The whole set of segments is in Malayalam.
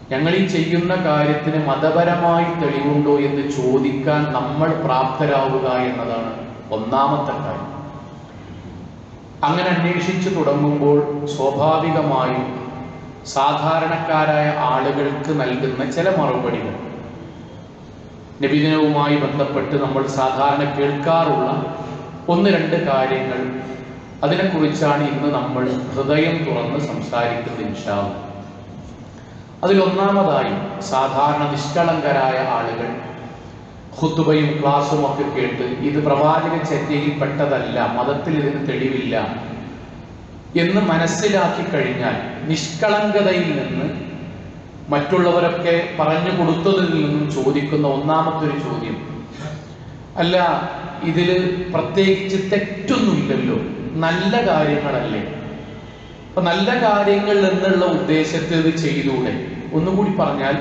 ഞങ്ങൾ ഈ ചെയ്യുന്ന കാര്യത്തിന് മതപരമായി തെളിവുണ്ടോ എന്ന് ചോദിക്കാൻ നമ്മൾ പ്രാപ്തരാവുക എന്നതാണ് ഒന്നാമത്തെ കാര്യം അങ്ങനെ അന്വേഷിച്ചു തുടങ്ങുമ്പോൾ സ്വാഭാവികമായും സാധാരണക്കാരായ ആളുകൾക്ക് നൽകുന്ന ചില മറുപടികൾ നബിദിനവുമായി ബന്ധപ്പെട്ട് നമ്മൾ സാധാരണ കേൾക്കാറുള്ള ഒന്ന് രണ്ട് കാര്യങ്ങൾ അതിനെക്കുറിച്ചാണ് ഇന്ന് നമ്മൾ ഹൃദയം തുറന്ന് സംസാരിക്കുന്നത് ഇൻഷാവും അതിലൊന്നാമതായി സാധാരണ നിഷ്കളങ്കരായ ആളുകൾ ഖുത്തുബയും ക്ലാസ്സും ഒക്കെ കേട്ട് ഇത് പ്രവാചക ചര്യയിൽപ്പെട്ടതല്ല മതത്തിൽ ഇതിന് തെളിവില്ല എന്ന് മനസ്സിലാക്കി കഴിഞ്ഞാൽ നിഷ്കളങ്കതയിൽ നിന്ന് മറ്റുള്ളവരൊക്കെ പറഞ്ഞു കൊടുത്തതിൽ നിന്നും ചോദിക്കുന്ന ഒന്നാമത്തെ ഒരു ചോദ്യം അല്ല ഇതിൽ പ്രത്യേകിച്ച് തെറ്റൊന്നുമില്ലല്ലോ നല്ല കാര്യങ്ങളല്ലേ അപ്പൊ നല്ല കാര്യങ്ങൾ എന്നുള്ള ഉദ്ദേശത്തിൽ ഇത് ചെയ്തൂടെ ഒന്നുകൂടി പറഞ്ഞാൽ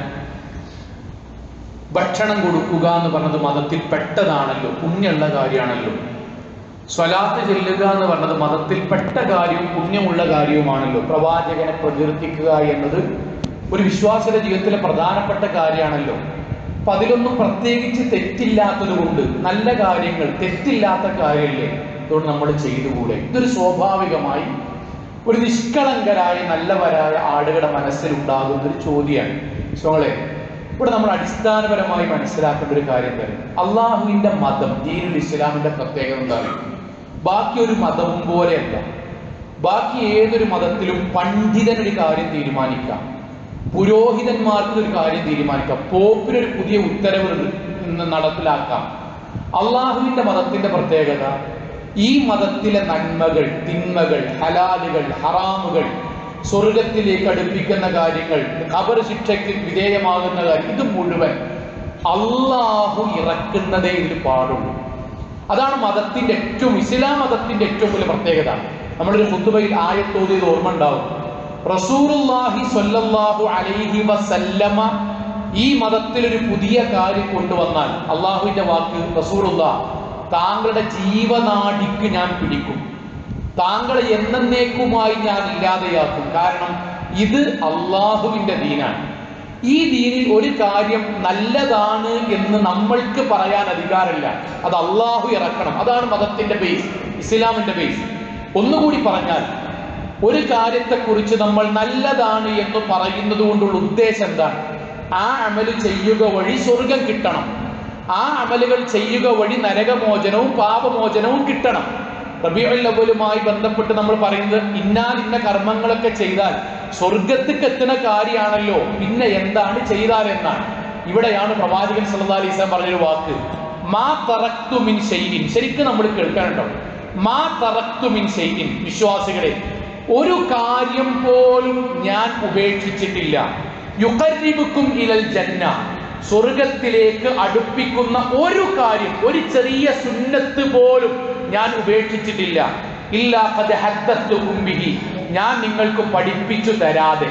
ഭക്ഷണം കൊടുക്കുക എന്ന് പറഞ്ഞത് മതത്തിൽ പെട്ടതാണല്ലോ പുണ്യമുള്ള കാര്യമാണല്ലോ സ്വലാത്ത് ചെല്ലുക എന്ന് പറഞ്ഞത് മതത്തിൽ പെട്ട കാര്യവും പുണ്യമുള്ള കാര്യവുമാണല്ലോ പ്രവാചകനെ പ്രകീർത്തിക്കുക എന്നത് ഒരു വിശ്വാസിയുടെ ജീവിതത്തിലെ പ്രധാനപ്പെട്ട കാര്യമാണല്ലോ അപ്പൊ അതിലൊന്നും പ്രത്യേകിച്ച് തെറ്റില്ലാത്തത് കൊണ്ട് നല്ല കാര്യങ്ങൾ തെറ്റില്ലാത്ത കാര്യമല്ലേ അതുകൊണ്ട് നമ്മൾ ചെയ്തുകൂടെ ഇതൊരു സ്വാഭാവികമായി ഒരു നിഷ്കളങ്കരായ നല്ലവരായ ആളുകളുടെ മനസ്സിലുണ്ടാകുന്ന ഒരു ചോദ്യമാണ് സോളെ ഇവിടെ നമ്മൾ അടിസ്ഥാനപരമായി മനസ്സിലാക്കേണ്ട ഒരു കാര്യം തന്നെ അള്ളാഹുവിന്റെ മതം ദീനുൽ ഇസ്ലാമിന്റെ പ്രത്യേകത എന്താണ് ബാക്കി ഒരു മതവും പോലെയല്ല ബാക്കി ഏതൊരു മതത്തിലും പണ്ഡിതനൊരു കാര്യം തീരുമാനിക്കാം പുരോഹിതന്മാർക്ക് ഒരു കാര്യം തീരുമാനിക്കാം പോപ്പിനൊരു പുതിയ ഉത്തരവ് ഇന്ന് നടപ്പിലാക്കാം അള്ളാഹുവിന്റെ മതത്തിന്റെ പ്രത്യേകത ഈ മതത്തിലെ നന്മകൾ തിന്മകൾ ഹലാലുകൾ ഹറാമുകൾ സ്വർഗത്തിലേക്ക് അടുപ്പിക്കുന്ന കാര്യങ്ങൾ ഖബർ ശിക്ഷയ്ക്ക് വിധേയമാകുന്ന കാര്യം ഇത് മുഴുവൻ അള്ളാഹു ഇറക്കുന്നതേ ഇതിൽ പാടുള്ളൂ അതാണ് മതത്തിന്റെ ഏറ്റവും ഇസ്ലാം മതത്തിന്റെ ഏറ്റവും വലിയ പ്രത്യേകത നമ്മളൊരു കുത്തുബയിൽ ആയത്തോതിയത് ഓർമ്മ ഉണ്ടാവും റസൂറുല്ലാഹി സ്വല്ലല്ലാഹു അലൈഹി വസല്ലമ ഈ മതത്തിൽ ഒരു പുതിയ കാര്യം കൊണ്ടുവന്നാൽ അള്ളാഹുവിന്റെ വാക്ക് റസൂറുല്ല താങ്കളുടെ ജീവനാടിക്ക് ഞാൻ പിടിക്കും താങ്കളെ എന്നേക്കുമായി ഞാൻ ഇല്ലാതെയാക്കും കാരണം ഇത് അള്ളാഹുവിന്റെ ദീനാണ് ഈ ദീനിൽ ഒരു കാര്യം നല്ലതാണ് എന്ന് നമ്മൾക്ക് പറയാൻ അധികാരമില്ല അത് അള്ളാഹു ഇറക്കണം അതാണ് മതത്തിന്റെ ബേസ് ഇസ്ലാമിന്റെ ബേസ് ഒന്നുകൂടി പറഞ്ഞാൽ ഒരു കാര്യത്തെക്കുറിച്ച് നമ്മൾ നല്ലതാണ് എന്ന് പറയുന്നത് കൊണ്ടുള്ള ഉദ്ദേശം എന്താണ് ആ അമല് ചെയ്യുക വഴി സ്വർഗം കിട്ടണം ആ അമലുകൾ ചെയ്യുക വഴി നരകമോചനവും പാപമോചനവും കിട്ടണം റബിയുൽ അവലുമായി ബന്ധപ്പെട്ട് നമ്മൾ പറയുന്നത് ഇന്നാൽ ഇന്ന കർമ്മങ്ങളൊക്കെ ചെയ്താൽ സ്വർഗത്തേക്ക് എത്തുന്ന കാര്യമാണല്ലോ പിന്നെ എന്താണ് ചെയ്താൽ എന്നാണ് ഇവിടെയാണ് പ്രവാചകൻ സല്ലല്ലാഹു അലൈഹി വസല്ലം പറഞ്ഞൊരു വാക്ക് മാ തറക്തു മിൻ ഷൈഇൻ ശരിക്കും നമ്മൾ കേൾക്കാനുണ്ടോ മാ തറക്തു മിൻ ഷൈഇൻ വിശ്വാസികളെ ഒരു കാര്യം പോലും ഞാൻ ഉപേക്ഷിച്ചിട്ടില്ല യുഖരിബുക്കും ഇലൽ ജന്ന സ്വർഗത്തിലേക്ക് അടുപ്പിക്കുന്ന ഒരു കാര്യം ഒരു ചെറിയ സുന്നത്ത് പോലും ഞാൻ ഉപേക്ഷിച്ചിട്ടില്ല ഇല്ല ഖദ് ഹദ്ദത്തുകും ബിഹി ഞാൻ നിങ്ങൾക്ക് പഠിപ്പിച്ചു തരാതെ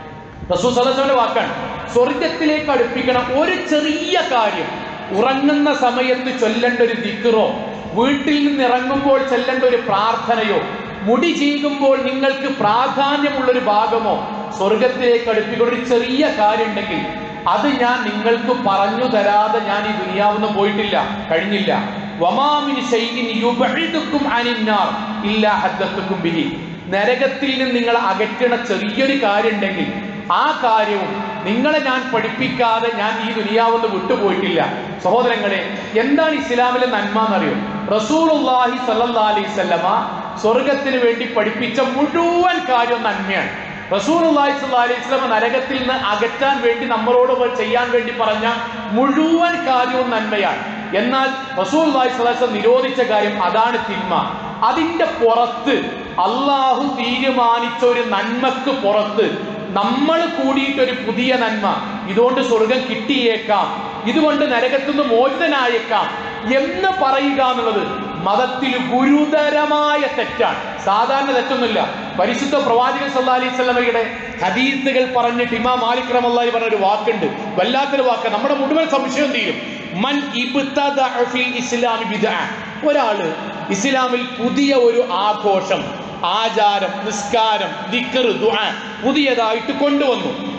റസൂൽ സല്ലല്ലാഹു വാക്കാണ് സ്വർഗത്തിലേക്ക് അടുപ്പിക്കണം ഒരു ചെറിയ കാര്യം ഉറങ്ങുന്ന സമയത്ത് ചൊല്ലേണ്ട ഒരു ദിക്റോ വീട്ടിൽ നിന്ന് ഇറങ്ങുമ്പോൾ ചെല്ലേണ്ട ഒരു പ്രാർത്ഥനയോ മുടി ചീകുമ്പോൾ നിങ്ങൾക്ക് പ്രാധാന്യമുള്ള ഒരു ഭാഗമോ സ്വർഗത്തിലേക്ക് അടുപ്പിക്കുന്ന ഒരു ചെറിയ കാര്യം ഉണ്ടെങ്കിൽ അത് ഞാൻ നിങ്ങൾക്ക് പറഞ്ഞു തരാതെ ഞാൻ ഈ ദുനിയാവുന്ന് പോയിട്ടില്ല കഴിഞ്ഞില്ല വമാമിൻ ശൈഇൻ യുബഇദുക്കും അനിന്നാർ ഇല്ലാ ഹദ്ദത്തുക്കും ബിഹി നരകത്തിൽ നിന്ന് നിങ്ങൾ അകറ്റണ ചെറിയൊരു കാര്യം ഉണ്ടെങ്കിൽ ആ കാര്യവും നിങ്ങളെ ഞാൻ പഠിപ്പിക്കാതെ ഞാൻ ഈ ദുനിയാവെന്ന് വിട്ടുപോയിട്ടില്ല സഹോദരങ്ങളെ എന്താണ് ഇസ്ലാമിലെ നന്മ എന്നറിയോ റസൂലുള്ളാഹി സല്ലല്ലാഹു അലൈഹി വസല്ലമ സ്വർഗത്തിന് വേണ്ടി പഠിപ്പിച്ച മുഴുവൻ കാര്യം നന്മയാണ് റസൂലുള്ളാഹി സ്വല്ലല്ലാഹു അലൈഹി വസല്ലമ നരകത്തിൽ നിന്ന് അകറ്റാൻ വേണ്ടി നമ്മളോട് ചെയ്യാൻ വേണ്ടി പറഞ്ഞ മുഴുവൻ കാര്യവും നന്മയാണ് എന്നാൽ റസൂലുള്ളാഹി സ്വല്ലല്ലാഹു അലൈഹി വസല്ലം നിരോധിച്ച കാര്യം അതാണ് തിന്മ അതിന്റെ പുറത്ത് അള്ളാഹു തീരുമാനിച്ച ഒരു നന്മക്ക് പുറത്ത് നമ്മൾ കൂടിയിട്ട് ഒരു പുതിയ നന്മ ഇതുകൊണ്ട് സ്വർഗം കിട്ടിയേക്കാം ഇതുകൊണ്ട് നരകത്തുനിന്ന് മോചിതനായേക്കാം എന്ന് പറയുക എന്നുള്ളത് മതത്തിൽ ഗുരുതരമായ തെറ്റാണ് സാധാരണ തെറ്റൊന്നുമില്ല പരിശുദ്ധ പ്രവാചകൻ സല്ലാ അലൈഹി സ്വലമയുടെ ഹദീസുകൾ പറഞ്ഞിട്ട് ഇമാം മാലിക് റമല്ലാഹി പറഞ്ഞ ഒരു വാക്കുണ്ട് വല്ലാത്തൊരു വാക്ക് നമ്മുടെ മുഴുവൻ സംശയം തീരും മൻ ഇബ്തദഅ ഫിൽ ഇസ്ലാമി ബിദ്അ ഒരാള് ഇസ്ലാമിൽ പുതിയ ഒരു ആഘോഷം ആചാരം നിസ്കാരം ദിക്ർ ദുആ പുതിയതായിട്ട് കൊണ്ടുവന്നു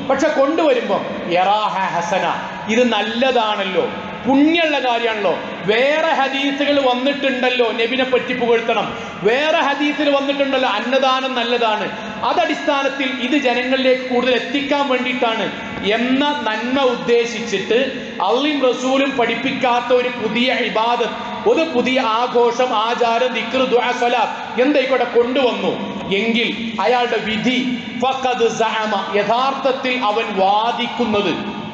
പക്ഷെ കൊണ്ടുവരുമ്പോൾ യറാഹ ഹസന ഇത് നല്ലതാണല്ലോ പുണ്യമുള്ള കാര്യമാണല്ലോ വേറെ ഹദീസുകൾ വന്നിട്ടുണ്ടല്ലോ നബിനെ പറ്റി പുകഴ്ത്തണം വേറെ ഹദീസിൽ വന്നിട്ടുണ്ടല്ലോ അന്നദാനം നല്ലതാണ് അതടിസ്ഥാനത്തിൽ ഇത് ജനങ്ങളിലേക്ക് കൂടുതൽ എത്തിക്കാൻ വേണ്ടിയിട്ടാണ് എന്ന നന്മ ഉദ്ദേശിച്ചിട്ട് അള്ളിയും റസൂലും പഠിപ്പിക്കാത്ത ഒരു പുതിയ ഇബാദത്ത് ഒരു പുതിയ ആഘോഷം ആചാരം ദിക്ർ ദുആ സ്വലാത്ത് എന്തായിക്കോട്ടെ കൊണ്ടുവന്നു എങ്കിൽ അയാളുടെ വിധി ഫഖദ് സഅമ യഥാർത്ഥത്തിൽ അവൻ വാദിക്കുന്നത്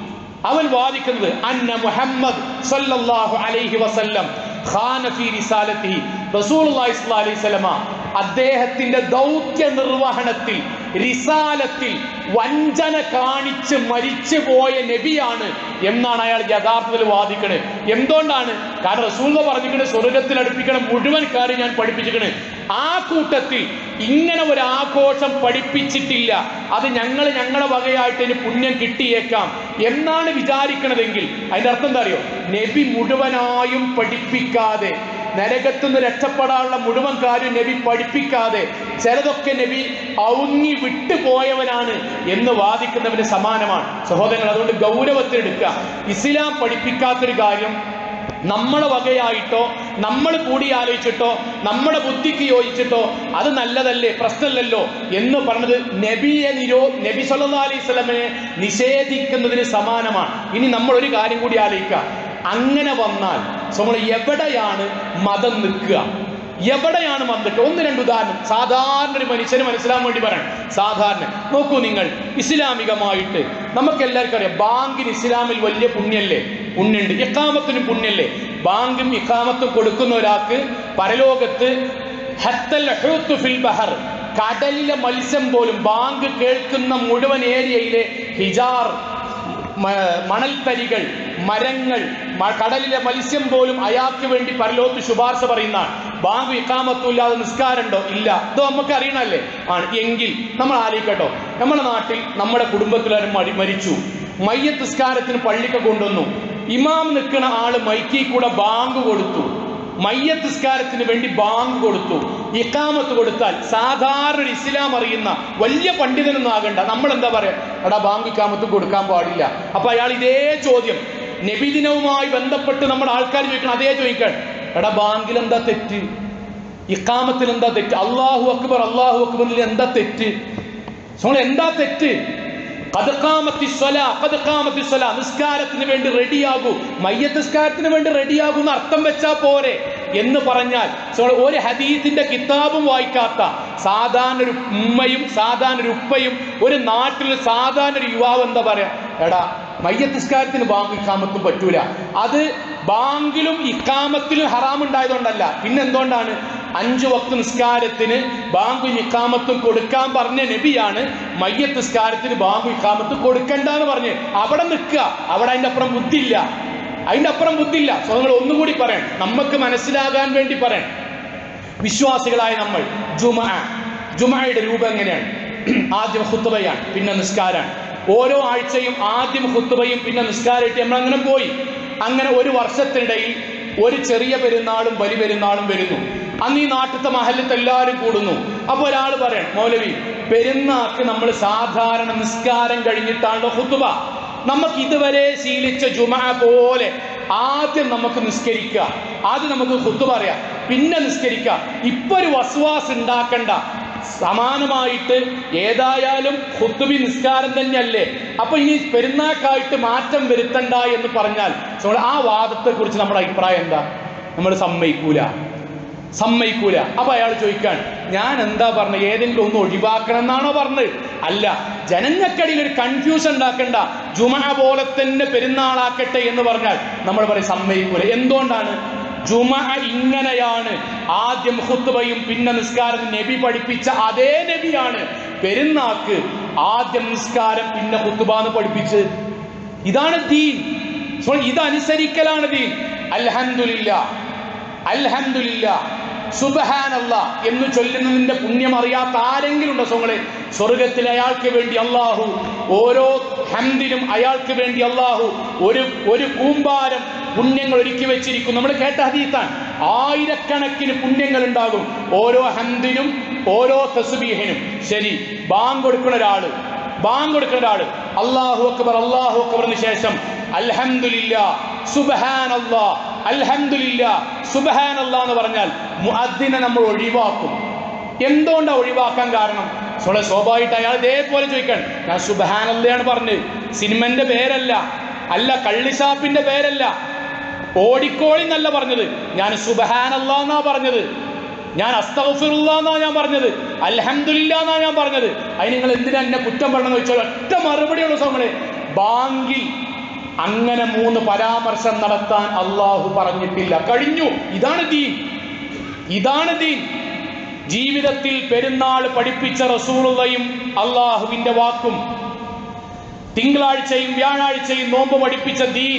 അവൻ വാദിക്കുന്നത് അന്ന മുഹമ്മദ് സല്ലല്ലാഹു അലൈഹി വസല്ലം ഖാന ഫീ റിസാലത്തിഹി റസൂലുള്ളാഹി സ്വല്ലല്ലാഹു അലൈഹി വസല്ലമ അദ്ദേഹത്തിന്റെ ദൗത്യ നിർവഹണത്തിൽ റിസാലത്തിൽ വഞ്ചന കാണിച്ച് മരിച്ചു പോയ നബിയാണ് എന്നാണ് അയാൾ യഥാർത്ഥത്തിൽ വാദിക്കണത് എന്തുകൊണ്ടാണ് കാരണം റസൂൽ പറഞ്ഞിരിക്കുന്നത് സ്വർഗത്തിൽ അടുപ്പിക്കണ മുഴുവൻ കാര്യം ഞാൻ പഠിപ്പിച്ചിരിക്കണ് ആ കൂട്ടത്തിൽ ഇങ്ങനെ ഒരു ആഘോഷം പഠിപ്പിച്ചിട്ടില്ല അത് ഞങ്ങൾ ഞങ്ങളുടെ വകയായിട്ട് ഇനി പുണ്യം കിട്ടിയേക്കാം എന്നാണ് വിചാരിക്കണതെങ്കിൽ അതിന്റെ അർത്ഥം എന്താ അറിയോ നബി മുഴുവനായും പഠിപ്പിക്കാതെ നരകത്തുനിന്ന് രക്ഷപ്പെടാനുള്ള മുഴുവൻ കാര്യം നബി പഠിപ്പിക്കാതെ ചിലതൊക്കെ നബി ഔങ്ങി വിട്ടുപോയവനാണ് എന്ന് വാദിക്കുന്നവന് സമാനമാണ് സഹോദരങ്ങൾ അതുകൊണ്ട് ഗൗരവത്തിലെടുക്കുക ഇസ്ലാം പഠിപ്പിക്കാത്തൊരു കാര്യം നമ്മളെ വകയായിട്ടോ നമ്മൾ കൂടി ആലോചിച്ചിട്ടോ നമ്മുടെ ബുദ്ധിക്ക് യോജിച്ചിട്ടോ അത് നല്ലതല്ലേ പ്രശ്നമല്ലല്ലോ എന്ന് പറഞ്ഞത് നബിയെ നിരോ നബി സല്ലാ അലൈഹി സ്വലമിനെ നിഷേധിക്കുന്നതിന് സമാനമാണ് ഇനി നമ്മൾ ഒരു കാര്യം കൂടി ആലോചിക്കുക അങ്ങനെ വന്നാൽ നമ്മൾ എവിടെയാണ് മതം നിൽക്കുക എവിടെയാണ് മതം നിൽക്കുക ഒന്ന് രണ്ട് ഉദാഹരണം സാധാരണ ഒരു മനുഷ്യന് മനസ്സിലാൻ വേണ്ടി പറയണം സാധാരണ നോക്കൂ നിങ്ങൾ ഇസ്ലാമികമായിട്ട് നമുക്ക് എല്ലാവർക്കും അറിയാം ബാങ്കിന് ഇസ്ലാമിൽ വലിയ പുണ്യല്ലേ പുണ്യുണ്ട് ഇക്കാമത്തിന് പുണ്യല്ലേ ബാങ്കും ഇക്കാമത്തും കൊടുക്കുന്ന ഒരാൾക്ക് പരലോകത്ത് ഹത്തൽ ഹൂത്ത് ഫിൽ ബഹർ കടലിലെ മത്സ്യം പോലും ബാങ്ക് കേൾക്കുന്ന മുഴുവൻ ഏരിയയിലെ ഹിജാർ മ- മണൽത്തരികൾ മരങ്ങൾ മ- കടലിലെ മത്സ്യം പോലും അയാൾക്ക് വേണ്ടി പരലോകത്ത് ശുപാർശ പറയുന്നതാണ് ബാങ്ക് ഇക്കാമത്തും ഇല്ലാതെ നിസ്കാരമുണ്ടോ ഇല്ല ഇത് നമുക്ക് അറിയണല്ലേ ആണ് എങ്കിൽ നമ്മൾ ആലോചിക്കട്ടോ നമ്മുടെ നാട്ടിൽ നമ്മുടെ കുടുംബത്തിലാരും മരി- മരിച്ചു മയ്യത്ത് നിസ്കാരത്തിന് പള്ളിക്ക് കൊണ്ടുവന്നു ഇമാം നിൽക്കുന്ന ആള് മൈക്കിൽ കൂടെ ബാങ്ക് കൊടുത്തു മയ്യത്ത് നിസ്കാരത്തിന് വേണ്ടി ബാങ്ക് കൊടുത്തു ഇക്കാമത്ത് കൊടുത്താൽ സാധാരണ ഒരു ഇസ്ലാം അറിയുന്ന വലിയ പണ്ഡിതനൊന്നും ആകണ്ട നമ്മൾ എന്താ പറയാ എടാ ബാങ്ക് ഇക്കാമത്ത് കൊടുക്കാൻ പാടില്ല അപ്പൊ അയാൾ ഇതേ ചോദ്യം നബിദിനവുമായി ബന്ധപ്പെട്ട് നമ്മുടെ ആൾക്കാർ ചോദിക്കണം അതേ ചോദിക്കാൻ എടാ ബാങ്കിൽ എന്താ തെറ്റ് ഇക്കാമത്തിൽ എന്താ തെറ്റ് അള്ളാഹു അക്ബർ അള്ളാഹു അക്ബറിൽ എന്താ തെറ്റ് നമ്മൾ എന്താ തെറ്റ് കഥക്കാമത്തി സ്വല കഥക്കാമത്തി സ്വല നിസ്കാരത്തിന് വേണ്ടി റെഡിയാകൂ മയ്യത്ത് നിസ്കാരത്തിന് വേണ്ടി റെഡിയാകൂ എന്ന് അർത്ഥം വെച്ചാ പോരെ എന്ന് പറഞ്ഞാൽ so ഒരു ഹദീസിന്റെ കിതാബും വായിക്കാത്ത സാധാരണ ഒരു ഉമ്മയും സാധാരണ ഒരു ഉപ്പയും ഒരു നാട്ടിൽ സാധാരണ ഒരു യുവാവ് എന്താ പറയാ എടാ മയ്യത്ത് നിസ്കാരത്തിന് ബാങ്ക് ഇക്കാമത്തും പറ്റൂല അത് ബാങ്കിലും ഇക്കാമത്തിലും ഹറാം ഉണ്ടായതുകൊണ്ടല്ല പിന്നെ എന്തുകൊണ്ടാണ് അഞ്ചു വക്ത് നിസ്കാരത്തിന് ബാങ്കും ഇക്കാമത്തും കൊടുക്കാൻ പറഞ്ഞ നബിയാണ് മയ്യത്ത് നിസ്കാരത്തിന് ബാങ്കും ഇക്കാമത്തും കൊടുക്കണ്ടെന്ന് പറഞ്ഞ് അവിടെ നിൽക്കുക അവിടെ അതിൻ്റെ അപ്പുറം ബുദ്ധിയില്ല അതിൻ്റെ അപ്പുറം ബുദ്ധിയില്ല സോ നിങ്ങൾ ഒന്നുകൂടി പറയണം നമുക്ക് മനസ്സിലാകാൻ വേണ്ടി പറയണം വിശ്വാസികളായ നമ്മൾ ജുമ ജുമയുടെ രൂപം എങ്ങനെയാണ് ആദ്യം ഹുത്തുബയാണ് പിന്നെ നിസ്കാരാണ് ഓരോ ആഴ്ചയും ആദ്യം ഹുത്തുബയും പിന്നെ നിസ്കാരമായിട്ട് നമ്മൾ അങ്ങനെ പോയി അങ്ങനെ ഒരു വർഷത്തിനിടയിൽ ഒരു ചെറിയ പെരുന്നാളും വലിയ പെരുന്നാളും വരുന്നു അന്ന് ഈ നാട്ടിലത്തെ മഹല്ലത്ത് എല്ലാവരും കൂടുന്നു അപ്പോൾ ഒരാൾ പറയാം മൗലവി പെരുന്നാൾക്ക് നമ്മൾ സാധാരണ നിസ്കാരം കഴിഞ്ഞിട്ടാണല്ലോ ഹുത്തുബ നമുക്ക് ഇതുവരെ ശീലിച്ച ജുമ പോലെ ആദ്യം നമുക്ക് നിസ്കരിക്കുക ആദ്യം നമുക്ക് ഹുത്തു പറയാം പിന്നെ നിസ്കരിക്കുക ഇപ്പൊ ഒരു വസ്വാസ് ഉണ്ടാക്കണ്ട സമാനമായിട്ട് ഏതായാലും ഹുത്തുബി നിസ്കാരം തന്നെയല്ലേ അപ്പൊ ഇനി പെരുന്നാക്കായിട്ട് മാറ്റം വരുത്തണ്ട എന്ന് പറഞ്ഞാൽ നമ്മൾ ആ വാദത്തെ കുറിച്ച് നമ്മുടെ അഭിപ്രായം എന്താ നമ്മൾ സമ്മതിക്കൂല സമ്മതിക്കൂല അപ്പൊ അയാൾ ചോദിക്കാൻ ഞാൻ എന്താ പറഞ്ഞത് ഏതെങ്കിലും ഒന്ന് ഒഴിവാക്കണം എന്നാണോ പറഞ്ഞത് അല്ല ജനങ്ങൾക്കിടയിൽ ഒരു കൺഫ്യൂഷൻ ഉണ്ടാക്കണ്ട ജുമ പോലെ തന്നെ പെരുന്നാളാക്കട്ടെ എന്ന് പറഞ്ഞാൽ നമ്മൾ പറയും സമ്മതിക്കൂല എന്തുകൊണ്ടാണ് ജുമ ഇങ്ങനെയാണ് ആദ്യം ഹുത്തുബയും പിന്നെ നിസ്കാരം നബി പഠിപ്പിച്ച അതേ നബിയാണ് പെരുന്നാക്ക് ആദ്യം നിസ്കാരം പിന്നെ ഹുത്തുബ എന്ന് പഠിപ്പിച്ച് ഇതാണ് ദീൻ സോ ഇതനുസരിക്കലാണ് ദീൻ അൽഹംദുലില്ല അൽഹംദുലില്ല സുബഹാനല്ല എന്ന് ചൊല്ലുന്നതിന്റെ പുണ്യം അറിയാത്ത ആരെങ്കിലും ഉണ്ടോ സോങ്ങളെ സ്വർഗത്തിൽ അയാൾക്ക് വേണ്ടി അള്ളാഹു ഓരോ ഹംദിനും അയാൾക്ക് വേണ്ടി അള്ളാഹു ഒരു ഒരു കൂമ്പാരം പുണ്യങ്ങൾ ഒരുക്കി വെച്ചിരിക്കും നമ്മൾ കേട്ട ഹദീത്താണ് ആയിരക്കണക്കിന് പുണ്യങ്ങൾ ഉണ്ടാകും ഓരോ ഹംദിനും ഓരോ തസ്ബീഹിനും ശരി ബാങ്ക് കൊടുക്കുന്ന ഒരാള് ബാങ്ക് കൊടുക്കേണ്ട ആള് അള്ളാഹു അക്ബർ അള്ളാഹു അക്ബറിന് ശേഷം അൽഹംദുലില്ല സുബ്ഹാനല്ലാ അൽഹംദുലില്ല സുബ്ഹാനല്ലാ എന്ന് പറഞ്ഞാൽ മുഅദ്ദിനെ നമ്മൾ ഒഴിവാക്കും എന്തുകൊണ്ടാണ് ഒഴിവാക്കാൻ കാരണം സ്വളെ സ്വാഭാവികമായിട്ട് അയാൾ ഇതേപോലെ ചോദിക്കാൻ ഞാൻ സുബഹാനല്ലയാണ് പറഞ്ഞത് സിനിമന്റെ പേരല്ല അല്ല കള്ളിഷാപ്പിന്റെ പേരല്ല ഓടിക്കോളി എന്നല്ല പറഞ്ഞത് ഞാൻ സുബഹാനല്ല എന്നാ പറഞ്ഞത് ഞാൻ അസ്തഫിറുല്ല എന്നാ ഞാൻ പറഞ്ഞത് അൽഹംദുലില്ല എന്നാ ഞാൻ പറഞ്ഞത് അതിന് നിങ്ങൾ എന്തിനാ എന്നെ കുറ്റം പറഞ്ഞെന്ന് വെച്ചാൽ ഒറ്റ മറുപടിയുള്ള സമയങ്ങളെ ബാങ്കിൽ അങ്ങനെ മൂന്ന് പരാമർശം നടത്താൻ അള്ളാഹു പറഞ്ഞിട്ടില്ല കഴിഞ്ഞു ഇതാണ് ദീൻ ഇതാണ് ദീൻ ജീവിതത്തിൽ പെരുന്നാൾ പഠിപ്പിച്ച റസൂളുള്ളയും അള്ളാഹുവിന്റെ വാക്കും തിങ്കളാഴ്ചയും വ്യാഴാഴ്ചയും നോമ്പ് പഠിപ്പിച്ച ദീൻ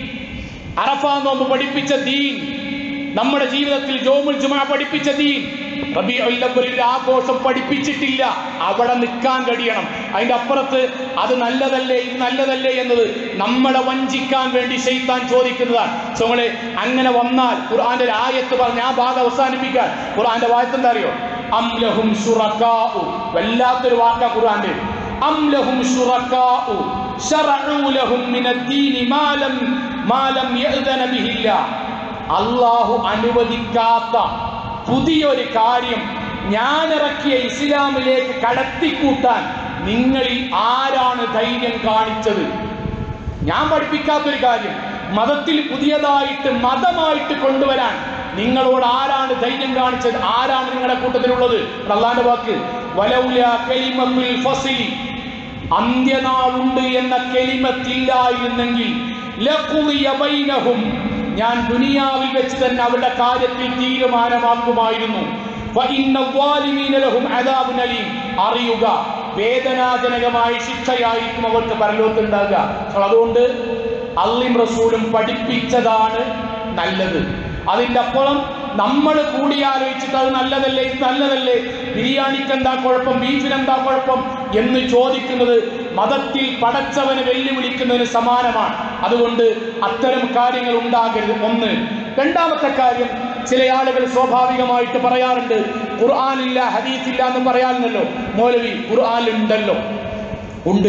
അറഫ നോമ്പ് പഠിപ്പിച്ച ദീൻ നമ്മുടെ ജീവിതത്തിൽ ജോമുൽ ജുമാ പഠിപ്പിച്ച ദീൻ റബീഉൽ അവ്വലിൽ ആഘോഷം പഠിപ്പിച്ചിട്ടില്ല അവിടെ നിൽക്കാൻ കഴിയണം അതിന്റെ അപ്പുറത്ത് അത് നല്ലതല്ലേ ഇത് നല്ലതല്ലേ എന്നത് നമ്മളെ വഞ്ചിക്കാൻ വേണ്ടി ശൈത്താൻ ചോദിക്കുന്നതാണ് സോ നമ്മളെ അങ്ങനെ വന്നാൽ ഖുർആന്റെ ഒരു ആയത്ത് പറഞ്ഞ് ആ ഭാഗം അവസാനിപ്പിക്കാൻ ഖുർആന്റെ വായത്ത് എന്താ അറിയോ അം ലഹും ശുറക്കാഉ വല്ലാത്തൊരു വാക്കാ ഖുർആന്റെ അം ലഹും ശുറക്കാഉ ശറഉ ലഹും മിനദ്ദീനി മാ ലം മാ ലം യഅ്ദന ബിഹില്ല അള്ളാഹു അനുവദിക്കാത്ത പുതിയൊരു കാര്യം ഞാൻ ഇറക്കിയ ഇസ്ലാമിലേക്ക് കടത്തിക്കൂട്ടാൻ നിങ്ങളിൽ ആരാണ് ധൈര്യം കാണിച്ചത് ഞാൻ പഠിപ്പിക്കാത്തൊരു കാര്യം മതത്തിൽ പുതിയതായിട്ട് മതമായിട്ട് കൊണ്ടുവരാൻ നിങ്ങളോട് ആരാണ് ധൈര്യം കാണിച്ചത് ആരാണ് നിങ്ങളുടെ കൂട്ടത്തിലുള്ളത് അള്ളാന്റെ വാക്ക് വലൗല കലിമത്തുൽ ഫസിലി അന്ത്യനാളുണ്ട് എന്ന കെലിമത്തില്ലായിരുന്നെങ്കിൽ ലഖുദിയ ബൈനഹും ഞാൻ ദുനിയാവിൽ വെച്ച് തന്നെ അവരുടെ കാര്യത്തിൽ തീരുമാനമാക്കുമായിരുന്നു വഇന്ന ദ്വാലിമീന ലഹും അദാബുൻ അലീം. അറിയുക വേദനാജനകമായ ശിക്ഷയായിരിക്കും അവർക്ക് പരലോകത്തുണ്ടാകുക അപ്പോൾ അതുകൊണ്ട് അള്ളിം റസൂലും പഠിപ്പിച്ചതാണ് നല്ലത് അതിൻ്റെ അപ്പുറം നമ്മൾ കൂടിയാലോചിച്ചിട്ട് അത് നല്ലതല്ലേ ഇത് നല്ലതല്ലേ ബിരിയാണിക്ക് എന്താ കുഴപ്പം ബീഫിന് എന്താ കുഴപ്പം എന്ന് ചോദിക്കുന്നത് മതത്തിൽ പടച്ചവനെ വെല്ലുവിളിക്കുന്നതിന് സമാനമാണ് അതുകൊണ്ട് അത്തരം കാര്യങ്ങൾ ഉണ്ടാകരുത് ഒന്ന് രണ്ടാമത്തെ കാര്യം ചില ആളുകൾ സ്വാഭാവികമായിട്ട് പറയാറുണ്ട് ഖുർആാനില്ല ഹദീസില്ല എന്ന് പറയാറുണ്ടല്ലോ മൗലവി ഖുർആാനുണ്ടല്ലോ ഉണ്ട്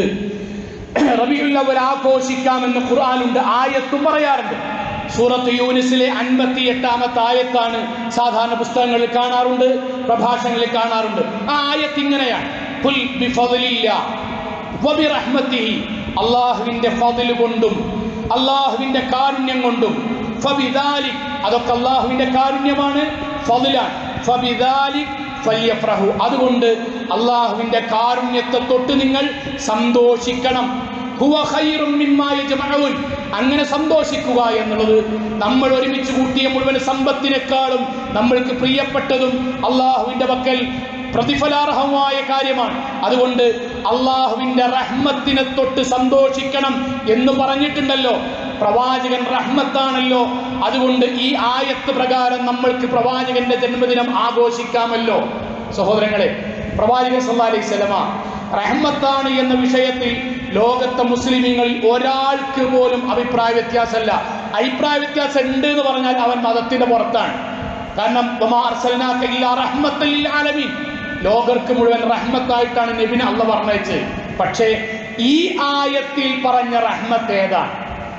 റബിയുള്ളവർ ആഘോഷിക്കാമെന്ന് ഖുർആാനുണ്ട് ആയത്തും പറയാറുണ്ട് സൂറത്ത് യൂനിസിലെ അൻപത്തി എട്ടാമത്തെ ആയത്താണ് സാധാരണ പുസ്തകങ്ങളിൽ കാണാറുണ്ട് പ്രഭാഷണങ്ങളിൽ കാണാറുണ്ട് ആ ആയത്ത് ഇങ്ങനെയാണ് "ഖുൽ ബിഫദ്ലില്ലാ വബിറഹ്മത്തിഹി അള്ളാഹുവിന്റെ ഫതിൽ കൊണ്ടും അള്ളാഹുവിന്റെ കാരുണ്യം കൊണ്ടും ഫബിദാലിക് അതൊക്കെ അള്ളാഹുവിന്റെ കാരുണ്യമാണ് ഫതിലാണ് ഫബിദാലിക് ഫല്യഫ്രഹു അതുകൊണ്ട് അള്ളാഹുവിന്റെ കാരുണ്യത്തെ തൊട്ട് നിങ്ങൾ സന്തോഷിക്കണം ഹുവ ഖൈറും മിമ്മാ യജ്മഊൻ അങ്ങനെ സന്തോഷിക്കുക എന്നുള്ളത് നമ്മൾ ഒരുമിച്ച് കൂട്ടിയ മുഴുവൻ സമ്പത്തിനേക്കാളും നമ്മൾക്ക് പ്രിയപ്പെട്ടതും അള്ളാഹുവിന്റെ പക്കൽ പ്രതിഫലാർഹമായ കാര്യമാണ് അതുകൊണ്ട് അള്ളാഹുവിന്റെ റഹ്മത്തിനെ തൊട്ട് സന്തോഷിക്കണം എന്ന് പറഞ്ഞിട്ടുണ്ടല്ലോ പ്രവാചകൻ റഹ്മത്താണല്ലോ അതുകൊണ്ട് ഈ ആയത്ത് പ്രകാരം നമ്മൾക്ക് പ്രവാചകന്റെ ജന്മദിനം ആഘോഷിക്കാമല്ലോ സഹോദരങ്ങളെ പ്രവാചകൻ സല്ലാ അലൈഹി സ്വലമ റഹ്മത്താണ് എന്ന വിഷയത്തിൽ ലോകത്തെ മുസ്ലിമീങ്ങളിൽ ഒരാൾക്ക് പോലും അഭിപ്രായ വ്യത്യാസമല്ല അഭിപ്രായ വ്യത്യാസം ഉണ്ട് എന്ന് പറഞ്ഞാൽ അവൻ മതത്തിന്റെ പുറത്താണ് കാരണം വമാ അർസൽനാക ഇല്ലാ റഹ്മത്തൽ ലിൽ ആലമീൻ. ലോകർക്ക് മുഴുവൻ റഹ്മത്തായിട്ടാണ് നബിനെ അള്ള പറഞ്ഞയച്ചത് പക്ഷേ ഈ ആയത്തിൽ പറഞ്ഞ റഹ്മത്ത് ഏതാണ്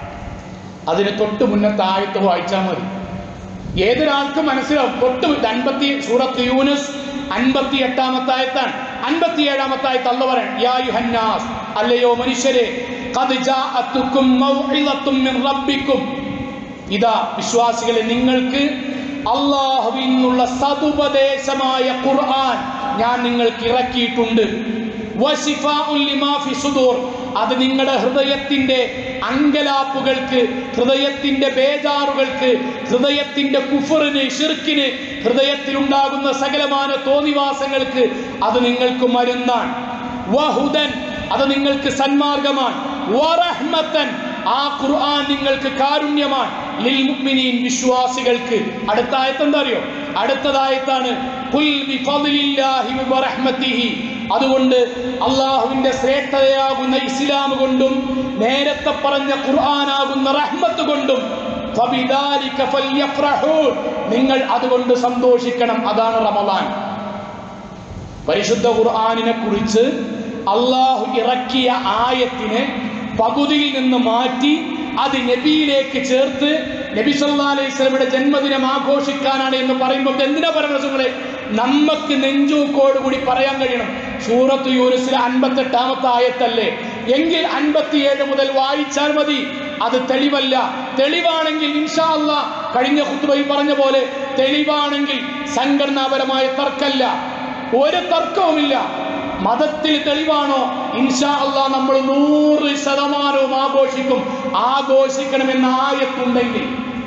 അതിന് തൊട്ട് മുന്നത്തെ ആയത്ത് വായിച്ചാൽ മതി ഏതൊരാൾക്കും മനസ്സിലാവും തൊട്ട് അൻപത്തി സൂറത്ത് യൂനുസ് അൻപത്തി എട്ടാമത്തെ ആയത്താണ് അൻപത്തി ഏഴാമത്തെ ആയത്ത് അല്ല പറയാൻ യാ യുഹന്നാസ് അല്ലയോ മനുഷ്യരെ ഖദ് ജാഅത്തുക്കും മൗഇളത്തും മിൻ റബ്ബിക്കും ഇതാ വിശ്വാസികളെ നിങ്ങൾക്ക് അള്ളാഹുവിൽ നിന്നുള്ള സതുപദേശമായ ഖുർആൻ ഞാൻ നിങ്ങൾക്ക് ഇറക്കിയിട്ടുണ്ട് വശിഫാഉൻ ലിമാ ഫി സുദൂർ അത് നിങ്ങളുടെ ഹൃദയത്തിന്റെ അങ്കലാപ്പുകൾക്ക് ഹൃദയത്തിന്റെ ബേജാറുകൾക്ക് ഹൃദയത്തിന്റെ കുഫറിന് ഷിർക്കിന് ഹൃദയത്തിൽ ഉണ്ടാകുന്ന സകലമാന തോന്നിവാസങ്ങൾക്ക് അത് നിങ്ങൾക്ക് മരുന്നാണ് വഹുദൻ അത് നിങ്ങൾക്ക് സന്മാർഗമാണ് വറഹ്മത്തൻ ആ ഖുർആൻ നിങ്ങൾക്ക് കാരുണ്യമാണ് ലിൽ മുഅ്മിനീൻ വിശ്വാസികൾക്ക് അടുത്ത ആയത്ത് എന്താ അറിയോ അടുത്തതായത്താണ് ഖുൽ ബിഫദ്ലില്ലാഹി വറഹ്മത്തിഹി അതുകൊണ്ട് അള്ളാഹുവിന്റെ ശ്രേഷ്ഠതയാകുന്ന ഇസ്ലാം കൊണ്ടും നേരത്തെ പറഞ്ഞ ഖുർആനാകുന്ന റഹ്മത്ത് കൊണ്ടും ഫബിദാലിക ഫല്യഫ്രഹൂ നിങ്ങൾ അതുകൊണ്ട് സന്തോഷിക്കണം അതാണ് റമദാൻ പരിശുദ്ധ ഖുർആനിനെ കുറിച്ച് അള്ളാഹു ഇറക്കിയ ആയത്തിനെ പകുതിയിൽ നിന്ന് മാറ്റി അത് നബിയിലേക്ക് ചേർത്ത് നബി സല്ലാ അലൈഹി സ്വലമിയുടെ ജന്മദിനം ആഘോഷിക്കാനാണ് എന്ന് പറയുമ്പോൾ ഇത് എന്തിനാ പറയുന്നത് സുഹൃത്തുക്കളെ നമുക്ക് നെഞ്ചൂക്കോട് കൂടി പറയാൻ കഴിയണം സൂറത്ത് യൂനിസിലെ അൻപത്തെട്ടാമത്തെ ആയത്തല്ലേ എങ്കിൽ അൻപത്തിയേഴ് മുതൽ വായിച്ചാൽ മതി അത് തെളിവല്ല തെളിവാണെങ്കിൽ ഇൻഷാ അല്ലാ കഴിഞ്ഞ ഖുത്ബയിൽ പറഞ്ഞ പോലെ തെളിവാണെങ്കിൽ സംഘടനാപരമായ തർക്കല്ല ഒരു തർക്കവുമില്ല മതത്തിൽ തെളിവാണോ ഇൻഷാ അല്ലാ നമ്മൾ നൂറ് ശതമാനവും ആഘോഷിക്കും ആഘോഷിക്കണമെന്ന ആയത്തുണ്ടെങ്കിൽ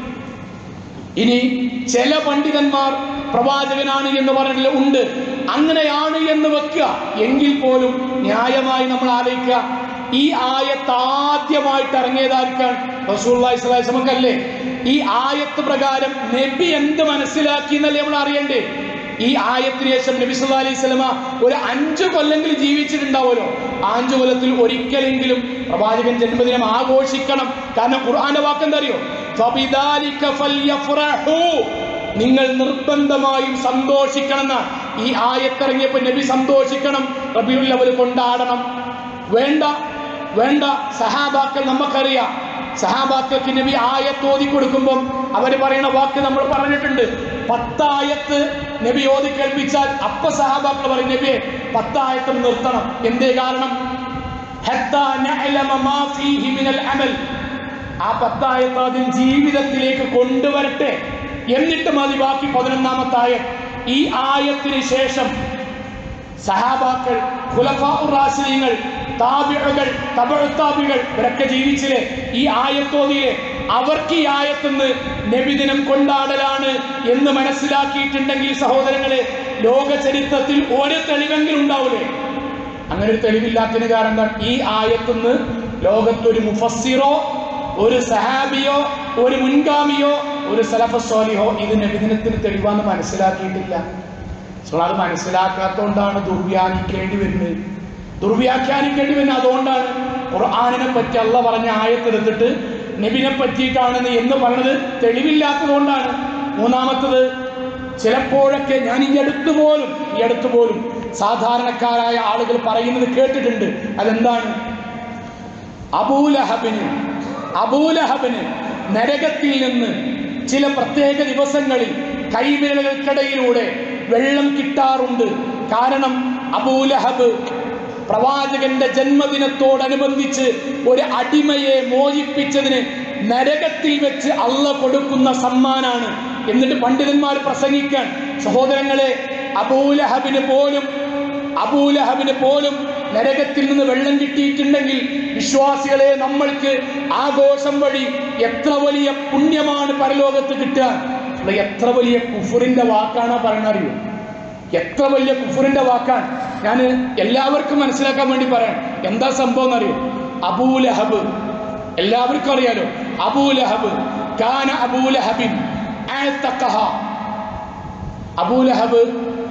ഇനി ചില പണ്ഡിതന്മാർ പ്രവാചകനാണ് എന്ന് പറഞ്ഞില്ല ഉണ്ട് അങ്ങനെയാണ് എന്ന് വെക്കുക എങ്കിൽ പോലും ന്യായമായി നമ്മൾ ആലോചിക്കുക ഈ ആയത്ത് ആദ്യമായിട്ട് ഇറങ്ങിയതായിരിക്കാൻ റസൂള്ളി സ്വലാസ്മക്കല്ലേ ഈ ആയത്ത് പ്രകാരം നബി എന്ത് മനസ്സിലാക്കി എന്നല്ലേ നമ്മൾ അറിയണ്ടേ ഈ ആയത്തിന് ശേഷം നബി സല്ലാ അലൈഹി സ്വലമ ഒരു അഞ്ചു കൊല്ലെങ്കിലും ജീവിച്ചിട്ടുണ്ടാവുമല്ലോ ആ അഞ്ചു കൊല്ലത്തിൽ ഒരിക്കലെങ്കിലും പ്രവാചകൻ ജന്മദിനം ആഘോഷിക്കണം കാരണം ഖുർആന്റെ വാക്കെന്താ അറിയോ ഫബിദാലിക ഫൽയഫ്റഹു. നിങ്ങൾ നിർബന്ധമായും സന്തോഷിക്കണം എന്നാ ഈ ആയത്തിറങ്ങിയപ്പോ നബി സന്തോഷിക്കണം റബിയുൽ അവൽ കൊണ്ടാടണം വേണ്ട വേണ്ട സഹാബാക്കൾ നമുക്കറിയാം സഹാബാക്കൾക്ക് നബി ആയത്ത് ഓതി കൊടുക്കുമ്പോൾ അവർ പറയുന്ന വാക്ക് നമ്മൾ പറഞ്ഞിട്ടുണ്ട് പത്തായത്ത് നബി ഓതി കേൾപ്പിച്ചാൽ അപ്പ സഹാബാക്കൾ പറയും നബിയെ പത്തായത്തും നിർത്തണം എന്തേ കാരണം ഹത്താ നഅലമ മാ ഫീഹി മിനൽ അമൽ ആ പത്തായത്ത് ആദ്യം ജീവിതത്തിലേക്ക് കൊണ്ടുവരട്ടെ എന്നിട്ട് മതി ബാക്കി പതിനൊന്നാമത്തെ ആയത്ത് ഈ ആയത്തിന് ശേഷം സഹാബാക്കൾ ഖുലഫാഉറാശിനീങ്ങൾ താബിഴകൾ തബഴത്താബികൾ ഇവരൊക്കെ ജീവിച്ചില്ലേ ഈ ആയത്തോതിയിലെ അവർക്ക് ഈ ആയത്തുനിന്ന് നബിദിനം കൊണ്ടാടലാണ് എന്ന് മനസ്സിലാക്കിയിട്ടുണ്ടെങ്കിൽ സഹോദരങ്ങളെ ലോക ചരിത്രത്തിൽ ഒരു തെളിവെങ്കിലും ഉണ്ടാവില്ലേ അങ്ങനെ ഒരു തെളിവില്ലാത്തതിന് കാരണം എന്താണ് ഈ ആയത്തുനിന്ന് ലോകത്തൊരു മുഫസ്സിറോ ഒരു സഹാബിയോ ഒരു മുൻഗാമിയോ ഒരു സലഫസ്വാലിഹോ ഇത് നബിദിനത്തിന് തെളിവാന്ന് മനസ്സിലാക്കിയിട്ടില്ല സോ അത് മനസ്സിലാക്കാത്തതുകൊണ്ടാണ് ദുർവ്യാഖ്യാനിക്കേണ്ടി വരുന്നത് ദുർവ്യാഖ്യാനിക്കേണ്ടി വരുന്നത് അതുകൊണ്ടാണ് ഖുർആാനിനെ പറ്റി അല്ല പറഞ്ഞ ആയത്തെടുത്തിട്ട് നബിനെ പറ്റിയിട്ടാണെന്ന് എന്ന് പറഞ്ഞത് തെളിവില്ലാത്തതുകൊണ്ടാണ് മൂന്നാമത്തത് ചിലപ്പോഴൊക്കെ ഞാൻ ഈ അടുത്ത് പോലും ഈ അടുത്ത് പോലും സാധാരണക്കാരായ ആളുകൾ പറയുന്നത് കേട്ടിട്ടുണ്ട് അതെന്താണ് അബൂലഹബിന് അബൂലഹബിന് നരകത്തിൽ നിന്ന് ചില പ്രത്യേക ദിവസങ്ങളിൽ കൈവിരലുകൾക്കിടയിലൂടെ വെള്ളം കിട്ടാറുണ്ട് കാരണം അബൂലഹബ് പ്രവാചകന്റെ ജന്മദിനത്തോടനുബന്ധിച്ച് ഒരു അടിമയെ മോചിപ്പിച്ചതിന് നരകത്തിൽ വെച്ച് അള്ള കൊടുക്കുന്ന സമ്മാനാണ് എന്നിട്ട് പണ്ഡിതന്മാർ പ്രസംഗിക്കാൻ സഹോദരങ്ങളെ അബൂലഹബിന് പോലും അബൂലഹബിന് പോലും നരകത്തിൽ നിന്ന് വെള്ളം കിട്ടിയിട്ടുണ്ടെങ്കിൽ വിശ്വാസികളെ നമ്മൾക്ക് ആഘോഷം വഴി എത്ര വലിയ പുണ്യമാണ് പരലോകത്ത് കിട്ടുക ഇവിടെ എത്ര വലിയ കുഫുറിന്റെ വാക്കാണ് പറയണറിയോ എത്ര വലിയ കുഫുറിന്റെ വാക്കാണ് ഞാൻ എല്ലാവർക്കും മനസ്സിലാക്കാൻ വേണ്ടി പറയാം എന്താ സംഭവം എന്നറിയോ അബൂലഹബ് എല്ലാവർക്കും അറിയാലോ അബൂലഹബ് കാന അബൂലഹബിൻ ആത്തഖഹ. അബൂലഹബ്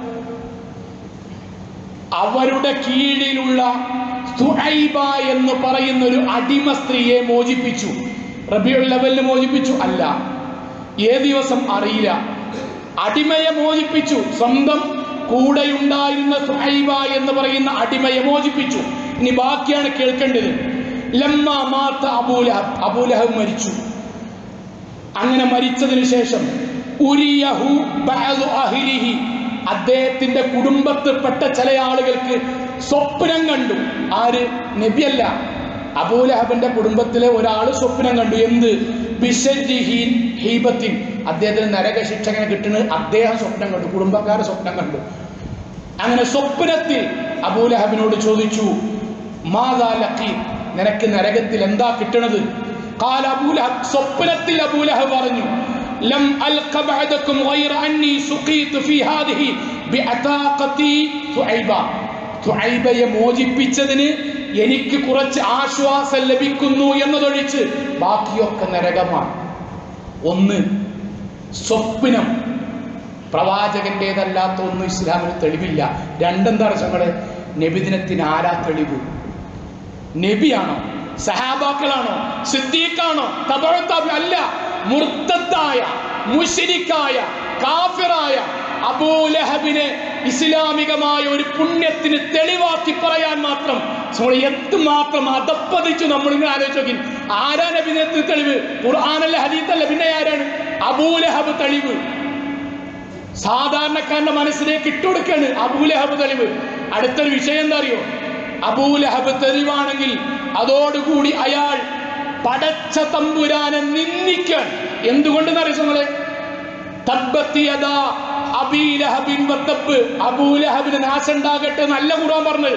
അവരുടെ കീഴിലുള്ള സുഹൈബ എന്ന് പറയുന്ന ഒരു അടിമ സ്ത്രീയെ മോചിപ്പിച്ചു റബിയുൽ ലെവലിന് മോചിപ്പിച്ചു അല്ല ഏ ദിവസം അറിയില്ല അടിമയെ മോചിപ്പിച്ചു സ്വന്തം കൂടെയുണ്ടായിരുന്ന സുഹൈബ എന്ന് പറയുന്ന അടിമയെ മോചിപ്പിച്ചു ഇനി ബാക്കിയാണ് കേൾക്കേണ്ടത് ലമ്മ മാത്ത അബൂലഹബ് അബൂലഹബ് മരിച്ചു അങ്ങനെ മരിച്ചതിന് ശേഷം ഉരിയഹു ബഅദു അഹ്ലിഹി അദ്ദേഹത്തിന്റെ കുടുംബത്തിൽപ്പെട്ട ചില ആളുകൾക്ക് സ്വപ്നം കണ്ടു ആര് നബിയല്ല അബൂലഹബിന്റെ കുടുംബത്തിലെ ഒരാൾ സ്വപ്നം കണ്ടു എന്ത് ബിഷജിഹീൻ ഹീബത്തിൻ അദ്ദേഹത്തിന് നരകശിക്ഷകനെ കിട്ടുന്നത് അദ്ദേഹം സ്വപ്നം കണ്ടു കുടുംബക്കാരെ സ്വപ്നം കണ്ടു അങ്ങനെ സ്വപ്നത്തിൽ അബൂലഹബിനോട് ചോദിച്ചു മാതാ ലഖീ നിനക്ക് നരകത്തിൽ എന്താ കിട്ടണത് قال أبو لهب സ്വപ്നത്തിൽ അബൂലഹബ് പറഞ്ഞു ലം അൽഖ ബഅദകും ഗൈറ അന്നി സുഖീതു ഫീ ഹാദിഹി ബിഅതാഖതി സുഐബ സുഐബയെ മോചിപ്പിച്ചതിന് എനിക്ക് കുറച്ച് ആശ്വാസം ലഭിക്കുന്നു എന്നതൊഴിച്ച് ബാക്കിയൊക്കെ നരകമാണ് ഒന്ന് സ്വപ്നം പ്രവാചകന്റേതല്ലാത്ത ഒന്നും ഇസ്ലാമിന് തെളിവില്ല രണ്ടെന്താ നമ്മള് നബിദിനത്തിന് ആരാ തെളിവ് നബിയാണോ സഹാബാക്കളാണോ സിദ്ദീഖാണോ തബഴത്താബ് അല്ല മുർത്തത്തായ മുഷിരിക്കായ കാഫിറായ അബൂലഹബിനെ ഇസ്ലാമികമായ ഒരു പുണ്യത്തിന് തെളിവാക്കി പറയാൻ മാത്രം നമ്മൾ എന്തുമാത്രം അതപ്പതിച്ചു നമ്മൾ ഇങ്ങനെ ആലോചിച്ച് നോക്കി ആരാ നബിനത്തിന് തെളിവ് ഖുർആാനല്ല ഹദീത്തല്ല പിന്നെ ആരാണ് അബൂലഹബ് തെളിവ് സാധാരണക്കാരന്റെ മനസ്സിലേക്ക് ഇട്ടുകൊടുക്കാണ് അബൂലഹബ് തെളിവ് അടുത്തൊരു വിഷയം എന്താ അറിയോ അബൂലഹബ് തെളിവാണെങ്കിൽ അതോടുകൂടി അയാൾ പടച്ച തമ്പുരാനെ നിന്ദിക്കാൻ എന്തുകൊണ്ടെന്നറിയോ നിങ്ങളെ തബ്ബത്തിയതാ അബീലഹബിൻ വത്തബ് അബൂലഹബിന് നാശമുണ്ടാകട്ടെ നല്ല ഖുർആൻ പറഞ്ഞത്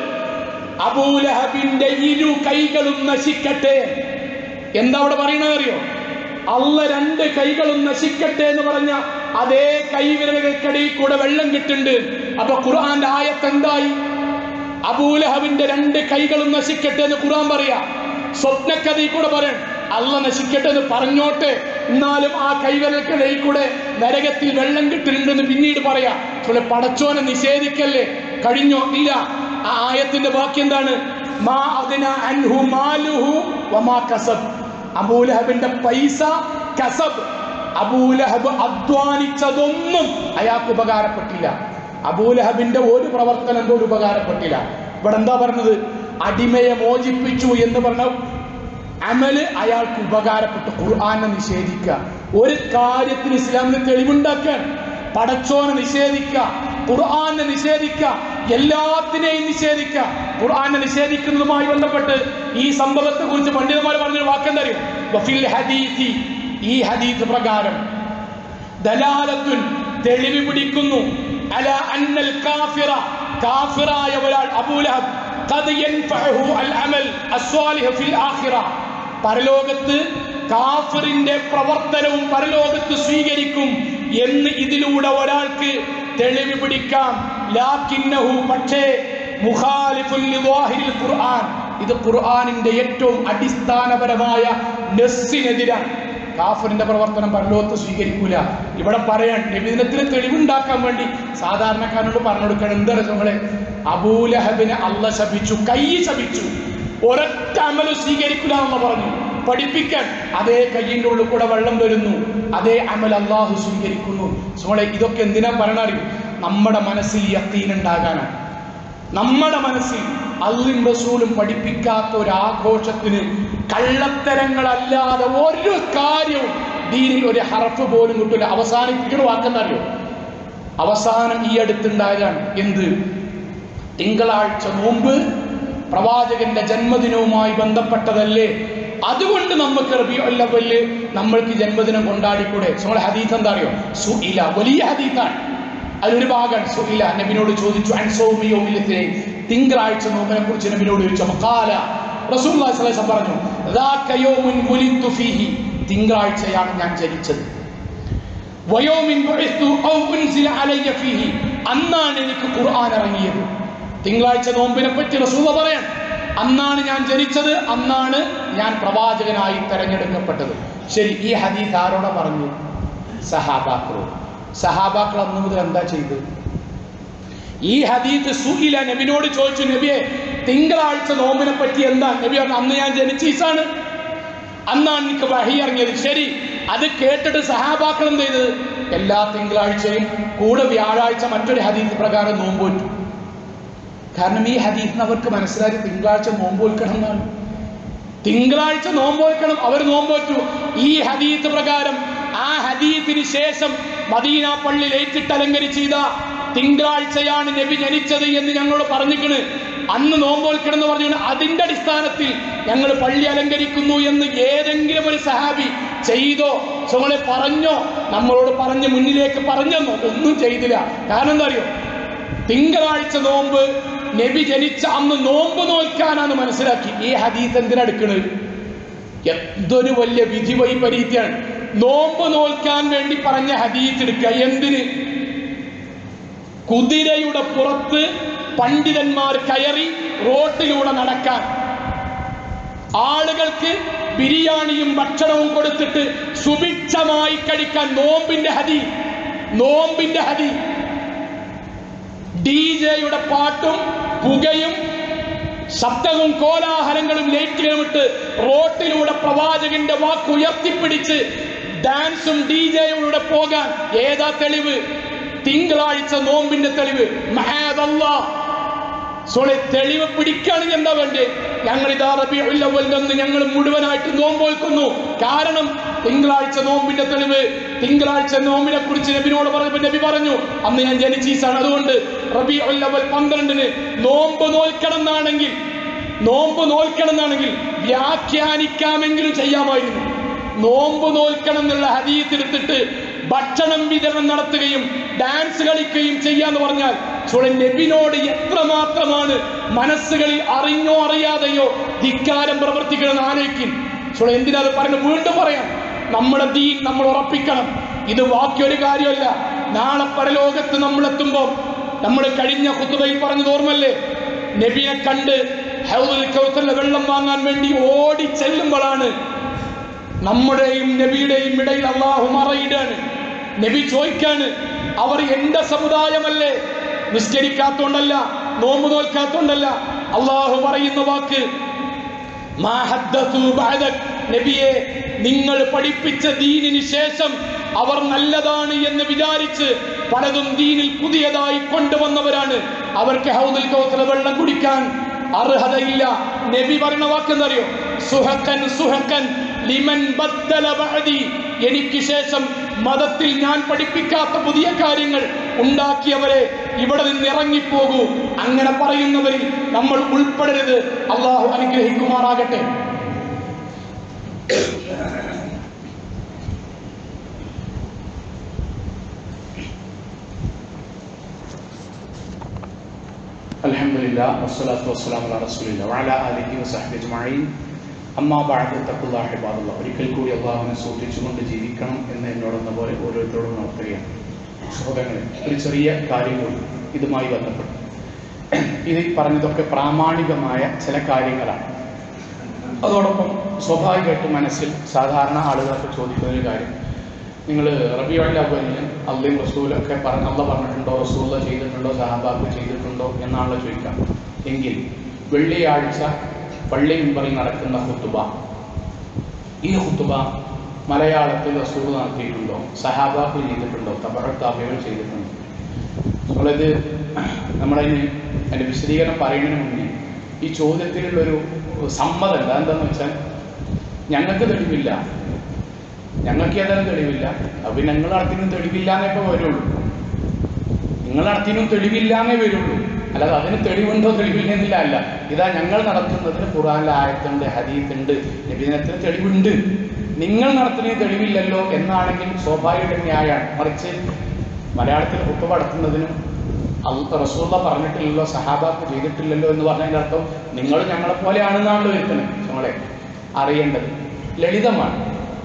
അബൂലഹബിന്റെ ഇരു കൈകളും നശിക്കട്ടെ എന്താ അവിടെ പറയണത് അറിയോ അല്ല രണ്ട് കൈകളും നശിക്കട്ടെ എന്ന് പറഞ്ഞ അതേ കൈവിരലുകൾക്കിടയിൽ കൂടെ വെള്ളം കിട്ടുന്നുണ്ട് അപ്പൊ ഖുർആന്റെ ആയത്ത് എന്തായി അബൂലഹബിന്റെ രണ്ട് കൈകളും നശിക്കട്ടെ എന്ന് ഖുർആൻ പറയാ സ്വപ്നക്കഥയിൽ കൂടെ പറയാൻ അല്ല നശിക്കട്ടെ എന്ന് പറഞ്ഞോട്ടെ എന്നാലും ആ കൈവിരൽക്കിടയിൽ കൂടെ നരകത്തിൽ വെള്ളം കിട്ടുന്നുണ്ടെന്ന് പിന്നീട് പറയാ ചുള്ള പടച്ചോനെ നിഷേധിക്കല്ലേ കഴിഞ്ഞോ ഇല്ല ആ ആയത്തിന്റെ ബാക്കി എന്താണ് മാ അദ്ന അൻഹു മാലുഹു വമാ കസബ് അബൂലഹബിന്റെ പൈസ കസബ് അബൂലഹബ് അധ്വാനിച്ചതൊന്നും അയാൾക്ക് ഉപകാരപ്പെട്ടില്ല അബൂലഹബിന്റെ ഒരു പ്രവർത്തനം പോലും ഉപകാരപ്പെട്ടില്ല ഇവിടെ എന്താ പറഞ്ഞത് അടിമയെ മോചിപ്പിച്ചു എന്ന് പറഞ്ഞ അമല് അയാൾക്ക് ഉപകാരപ്പെട്ടു ഖുർആനെ നിഷേധിക്കുക ഒരു കാര്യത്തിന് ഇസ്ലാമിന് തെളിവുണ്ടാക്കാൻ പടച്ചോനെ നിഷേധിക്കുക ഖുർആനെ നിഷേധിക്കുക എല്ലാത്തിനെയും നിഷേധിക്കുക ഖുർആനെ നിഷേധിക്കുന്നതുമായി ബന്ധപ്പെട്ട് ഈ സംഭവത്തെ കുറിച്ച് പണ്ഡിതന്മാർ പറഞ്ഞൊരു വാക്കെന്തറിയും വഫിൽ ഹദീസി ഈ ഹദീസ് പ്രകാരം ദലാലത്തുൻ തെളിവ് പിടിക്കുന്നു അല അന്നൽ കാഫിറ കാഫിറായ ഒരാൾ അബൂലഹബ് ഖദ് യൻഫഅഹു അൽ അമൽ അസ്വാലിഹ ഫിൽ ആഖിറ പരലോകത്ത് കാഫിറിന്റെ പ്രവർത്തനവും പരലോകത്ത് സ്വീകരിക്കും എന്ന് ഇതിലൂടെ ഒരാൾക്ക് തെളിവ് പിടിക്കാം ലാക്കിന്നഹു പക്ഷേ മുഖാലിഫുൽ ലിവാഹിരിൽ ഖുർആൻ ഇത് ഖുർആനിന്റെ ഏറ്റവും അടിസ്ഥാനപരമായ നെസ്സിനെതിരാണ് കാഫറിന്റെ പ്രവർത്തനം പരലോകത്ത് സ്വീകരിക്കൂല ഇവിടെ പറയാൻ നബിദിനത്തിന് തെളിവുണ്ടാക്കാൻ വേണ്ടി സാധാരണക്കാരനോട് പറഞ്ഞു കൊടുക്കണം എന്താ നമ്മളെ അബൂലഹബിനെ അല്ല ശപിച്ചു കൈ ശപിച്ചു ഒരൊറ്റ അമലും സ്വീകരിക്കില്ല എന്ന് പറഞ്ഞു പഠിപ്പിക്കാൻ അതേ കയ്യിൻ്റെ ഉള്ളിൽ കൂടെ വെള്ളം വരുന്നു അതേ അമൽ അള്ളാഹു സ്വീകരിക്കുന്നു നമ്മളെ ഇതൊക്കെ എന്തിനാ പറയണറിയും നമ്മുടെ മനസ്സിൽ യക്കീനുണ്ടാകാനാണ് നമ്മുടെ മനസ്സിൽ അള്ളിം റസൂലും പഠിപ്പിക്കാത്ത ഒരു ആഘോഷത്തിന് കള്ളത്തരങ്ങളല്ലാതെ ഒരു കാര്യവും ദീനിൽ ഒരു ഹറഫ് പോലും കിട്ടില്ല അവസാനിപ്പിക്കണ വാക്കെന്നറിയോ അവസാനം ഈ അടുത്തുണ്ടായതാണ് എന്ത് തിങ്കളാഴ്ച നോമ്പ് പ്രവാചകന്റെ ജന്മദിനവുമായി ബന്ധപ്പെട്ടതല്ലേ അതുകൊണ്ട് നമുക്ക് റബിയുല്ലവല് നമ്മൾക്ക് ജന്മദിനം കൊണ്ടാടിക്കൂടെ നമ്മൾ ഹദീത്ത് എന്താ അറിയോ സുഇല വലിയ ഹദീത്താണ് അതിലൊരു ഭാഗം സുഇല നബിനോട് ചോദിച്ചു അൻസോമിയോമിലത്തിനെ തിങ്കളാഴ്ച നോമ്പിനെ കുറിച്ച് നബിനോട് ചോദിച്ചു മക്കാല റസൂലുള്ളാഹി സ്വല്ലല്ലാഹു അലൈഹി വസല്ലം പറഞ്ഞു "ദാക യൗമുൻ വുലിദ്തു ഫീഹി തിങ്കളാഴ്ചയാണ് ഞാൻ ജനിച്ചത് വയോമിൻ ബുഇസ്തു ഔ ഉൻസില അലയ്യ ഫീഹി അന്നാണ് എനിക്ക് ഖുർആൻ ഇറങ്ങിയത് തിങ്കളാഴ്ച നോമ്പിനെ പറ്റി റസൂല പറയാൻ അന്നാണ് ഞാൻ ജനിച്ചത് അന്നാണ് ഞാൻ പ്രവാചകനായി തെരഞ്ഞെടുക്കപ്പെട്ടത് ശരി ഈ ഹദീസ് ആരോടെ പറഞ്ഞു സഹാബാക്കളോട് സഹാബാക്കൾ അന്ന് മുതൽ എന്താ ചെയ്തത് ഈ ഹദീത്ത് സുഹില നബിനോട് ചോദിച്ചു നബിയെ തിങ്കളാഴ്ച നോമ്പിനെ പറ്റി എന്താ നബി പറഞ്ഞു അന്ന് ഞാൻ ജനിച്ച ഈസാണ് അന്നാണ് എനിക്ക് വഹി ഇറങ്ങിയത് ശരി അത് കേട്ടിട്ട് സഹാബാക്കൾ എന്ത് ചെയ്തത് എല്ലാ തിങ്കളാഴ്ചയും കൂടെ വ്യാഴാഴ്ച മറ്റൊരു ഹദീസ് പ്രകാരം നോമ്പോറ്റു കാരണം ഈ ഹദീസിന് അവർക്ക് മനസ്സിലാക്കി തിങ്കളാഴ്ച നോമ്പോൽക്കണം എന്നാണ് തിങ്കളാഴ്ച നോമ്പോൽക്കണം അവർ നോമ്പോറ്റു ഈ ഹദീത്ത് പ്രകാരം ആ ഹദീത്തിന് ശേഷം മദീന പള്ളി ലേറ്റിട്ട് അലങ്കരിച്ച് ഇതാ തിങ്കളാഴ്ചയാണ് നബി ജനിച്ചത് എന്ന് ഞങ്ങളോട് പറഞ്ഞിക്കണ് അന്ന് നോമ്പോൽക്കണം എന്ന് പറഞ്ഞു അതിന്റെ അടിസ്ഥാനത്തിൽ ഞങ്ങൾ പള്ളി അലങ്കരിക്കുന്നു എന്ന് ഏതെങ്കിലും ഒരു സഹാബി ചെയ്തോ നമ്മളെ പറഞ്ഞോ നമ്മളോട് പറഞ്ഞ് മുന്നിലേക്ക് പറഞ്ഞെന്നോ ഒന്നും ചെയ്തില്ല കാരണം എന്താ അറിയോ തിങ്കളാഴ്ച നോമ്പ് നബി ജനിച്ച അന്ന് നോമ്പ് നോൽക്കാനാണ് മനസ്സിലാക്കി ഈ ഹദീസ് എന്തിനെടുക്കണത് എന്തൊരു വലിയ വിധി വൈപരീത്യാണ് നോമ്പ് നോൽക്കാൻ വേണ്ടി പറഞ്ഞ ഹദീസ് എടുക്കുക എന്തിന് കുതിരയുടെ പുറത്ത് പണ്ഡിതന്മാർ കയറി റോട്ടിലൂടെ നടക്കാൻ ആളുകൾക്ക് ബിരിയാണിയും ഭക്ഷണവും കൊടുത്തിട്ട് സുഭിക്ഷമായി കഴിക്കാൻ നോമ്പിന്റെ ഹതി നോമ്പിന്റെ ഹതി ഡി ജെയുടെ പാട്ടും പുകയും ശബ്ദവും കോലാഹലങ്ങളും ലൈറ്റുകളും ഇട്ട് റോട്ടിലൂടെ പ്രവാചകന്റെ വാക്ക് ഉയർത്തിപ്പിടിച്ച് ഡാൻസും ഡി ജെയുടെ പോകാൻ ഏതാ തെളിവ് തിങ്കളാഴ്ച നോമ്പിന്റെ തെളിവ് മഹാദല്ലാ സോളെ തെളിവ് പിടിക്കുകയാണെങ്കിൽ എന്താ വേണ്ടേ ഞങ്ങൾ ഇതാ റബിയുൽ അവ്വലിൽ നിന്ന് ഞങ്ങൾ മുഴുവനായിട്ട് നോമ്പ് നോൽക്കുന്നു കാരണം തിങ്കളാഴ്ച നോമ്പിന്റെ തെളിവ് തിങ്കളാഴ്ച നോമ്പിനെ കുറിച്ച് നബിനോട് പറഞ്ഞപ്പോൾ നബി പറഞ്ഞു അന്ന് ഞാൻ ജനിച്ചീസാണ് അതുകൊണ്ട് റബിയുൽ അവ്വൽ പന്ത്രണ്ടിന് നോമ്പ് നോൽക്കണം എന്നാണെങ്കിൽ നോമ്പ് നോൽക്കണം എന്നാണെങ്കിൽ വ്യാഖ്യാനിക്കാമെങ്കിലും ചെയ്യാമായിരുന്നു നോമ്പ് നോൽക്കണം എന്നുള്ള ഹദീസ് എടുത്തിട്ട് ഭക്ഷണം വിതരണം നടത്തുകയും ഡാൻസ് കളിക്കുകയും ചെയ്യാന്ന് പറഞ്ഞാൽ ചുള നബിനോട് എത്രമാത്രമാണ് മനസ്സുകളിൽ അറിഞ്ഞോ അറിയാതെയോ ധിക്കാരം പ്രവർത്തിക്കണമെന്ന് ആലോചിക്കും ചുള എന്തിനാ അത് പറഞ്ഞു വീണ്ടും പറയാം നമ്മുടെ ദീൻ നമ്മൾ ഉറപ്പിക്കണം ഇത് ബാക്കിയൊരു കാര്യമല്ല നാളെ പരലോകത്ത് നമ്മൾ എത്തുമ്പോൾ നമ്മൾ കഴിഞ്ഞ കുത്തുബയിൽ പറഞ്ഞത് ഓർമ്മല്ലേ നബിയെ കണ്ട് ഹൗദുൽ കൗസറിലെ വെള്ളം വാങ്ങാൻ വേണ്ടി ഓടി ചെല്ലുമ്പോഴാണ് നമ്മുടെയും നബിയുടെയും ഇടയിൽ അള്ളാഹു മറയിടാണ് നബി ചോദിക്കാണ് അവർ എന്റെ സമുദായമല്ലേ നിസ്കരിക്കാത്തോണ്ടല്ല നോമ്പ് നോൽക്കാത്തോണ്ടല്ല അള്ളാഹു പറയുന്ന വാക്ക് മാ ഹദ്ദസു ബഅദക്. നബിയെ നിങ്ങൾ പഠിപ്പിച്ച ദീനിന് ശേഷം അവർ നല്ലതാണ് എന്ന് വിചാരിച്ച് പലതും ദീനിൽ പുതിയതായി കൊണ്ടുവന്നവരാണ് അവർക്ക് ഹൗദുൽ കൗസറ വെള്ളം കുടിക്കാൻ അർഹതയില്ല നബി പറയുന്ന വാക്കെന്തറിയോ സുഹക്കൻ സുഹക്കൻ ലിമൻ ബദ്ദല ബഅദി എനിക്ക് ശേഷം മതത്തിൽ ഞാൻ പഠിപ്പിക്കാത്ത പുതിയ കാര്യങ്ങൾ ഉണ്ടാക്കിയവരെ ഇവിടെ നിന്ന് ഇറങ്ങിപ്പോകൂ അങ്ങനെ പറയുന്നവരിൽ നമ്മൾ ഉൾപ്പെടരുത് അള്ളാഹു അനുഗ്രഹിക്കുമാറാകട്ടെ الحمد لله والصلاة والسلام على رسول الله وعلى آله وصحبه أجمعين അമ്മാ ബാഴ് തക്കുള്ള ഹിബാദുള്ള ഒരിക്കൽ കൂടി അള്ളാഹുവിനെ സൂക്ഷിച്ചുകൊണ്ട് ജീവിക്കണം എന്ന് എന്നോടെന്ന പോലെ ഓരോരുത്തരോടും നടത്തുകയാണ് സഹോദരങ്ങളെ ഒരു ചെറിയ കാര്യം കൂടി ഇതുമായി ബന്ധപ്പെട്ട് ഇത് പറഞ്ഞതൊക്കെ പ്രാമാണികമായ ചില കാര്യങ്ങളാണ് അതോടൊപ്പം സ്വാഭാവികമായിട്ട് മനസ്സിൽ സാധാരണ ആളുകളൊക്കെ ചോദിക്കുന്ന ഒരു കാര്യം നിങ്ങൾ റബിയുള്ള അവലിന് അള്ളയും റസൂലൊക്കെ പറഞ്ഞ അള്ള പറഞ്ഞിട്ടുണ്ടോ റസൂല ചെയ്തിട്ടുണ്ടോ സഹാബാബ് ചെയ്തിട്ടുണ്ടോ എന്നാണല്ലോ ചോദിക്കാം എങ്കിൽ വെള്ളിയാഴ്ച പള്ളി മുമ്പറിൽ നടക്കുന്ന ഹുത്തുബ ഈ ഹുത്തുബ മലയാളത്തിൽ റസൂൽ നടത്തിയിട്ടുണ്ടോ സഹാബാബ് ചെയ്തിട്ടുണ്ടോ തബറത്താബികൾ ചെയ്തിട്ടുണ്ടോ നമ്മളിത് നമ്മളതിന് അതിൻ്റെ വിശദീകരണം പറയുന്നതിന് മുന്നേ ഈ ചോദ്യത്തിലുള്ളൊരു സമ്മതമല്ല എന്താണെന്ന് വെച്ചാൽ ഞങ്ങൾക്ക് തെളിവില്ല ഞങ്ങൾക്ക് ഏതായാലും തെളിവില്ല അപ്പൊ പിന്നെ നിങ്ങൾ നടത്തിനും തെളിവില്ല എന്നേ ഇപ്പൊ വരുള്ളൂ നിങ്ങൾ നടത്തിനും തെളിവില്ല എന്നേ വരുള്ളൂ അല്ലാതെ അതിന് തെളിവുണ്ടോ തെളിവില്ലെന്നില്ല അല്ല ഇതാ ഞങ്ങൾ നടത്തുന്നതിന് ഖുറാനിലെ ആയത്തുണ്ട് ഹദീത്തുണ്ട് നബിദിനത്തിന് തെളിവുണ്ട് നിങ്ങൾ നടത്തുന്നതിന് തെളിവില്ലല്ലോ എന്നാണെങ്കിൽ സ്വാഭാവിക ന്യായമാണ് മറിച്ച് മലയാളത്തിൽ കുത്തുബ നടത്തുന്നതിനും അള്ള റസൂള്ള പറഞ്ഞിട്ടില്ലല്ലോ സഹാബാക്ക് ചെയ്തിട്ടില്ലല്ലോ എന്ന് പറഞ്ഞതിൻ്റെ അർത്ഥം നിങ്ങൾ ഞങ്ങളെ പോലെയാണെന്നാണല്ലോ വരുത്തുന്നത് നമ്മളെ അറിയേണ്ടത് ലളിതമാണ്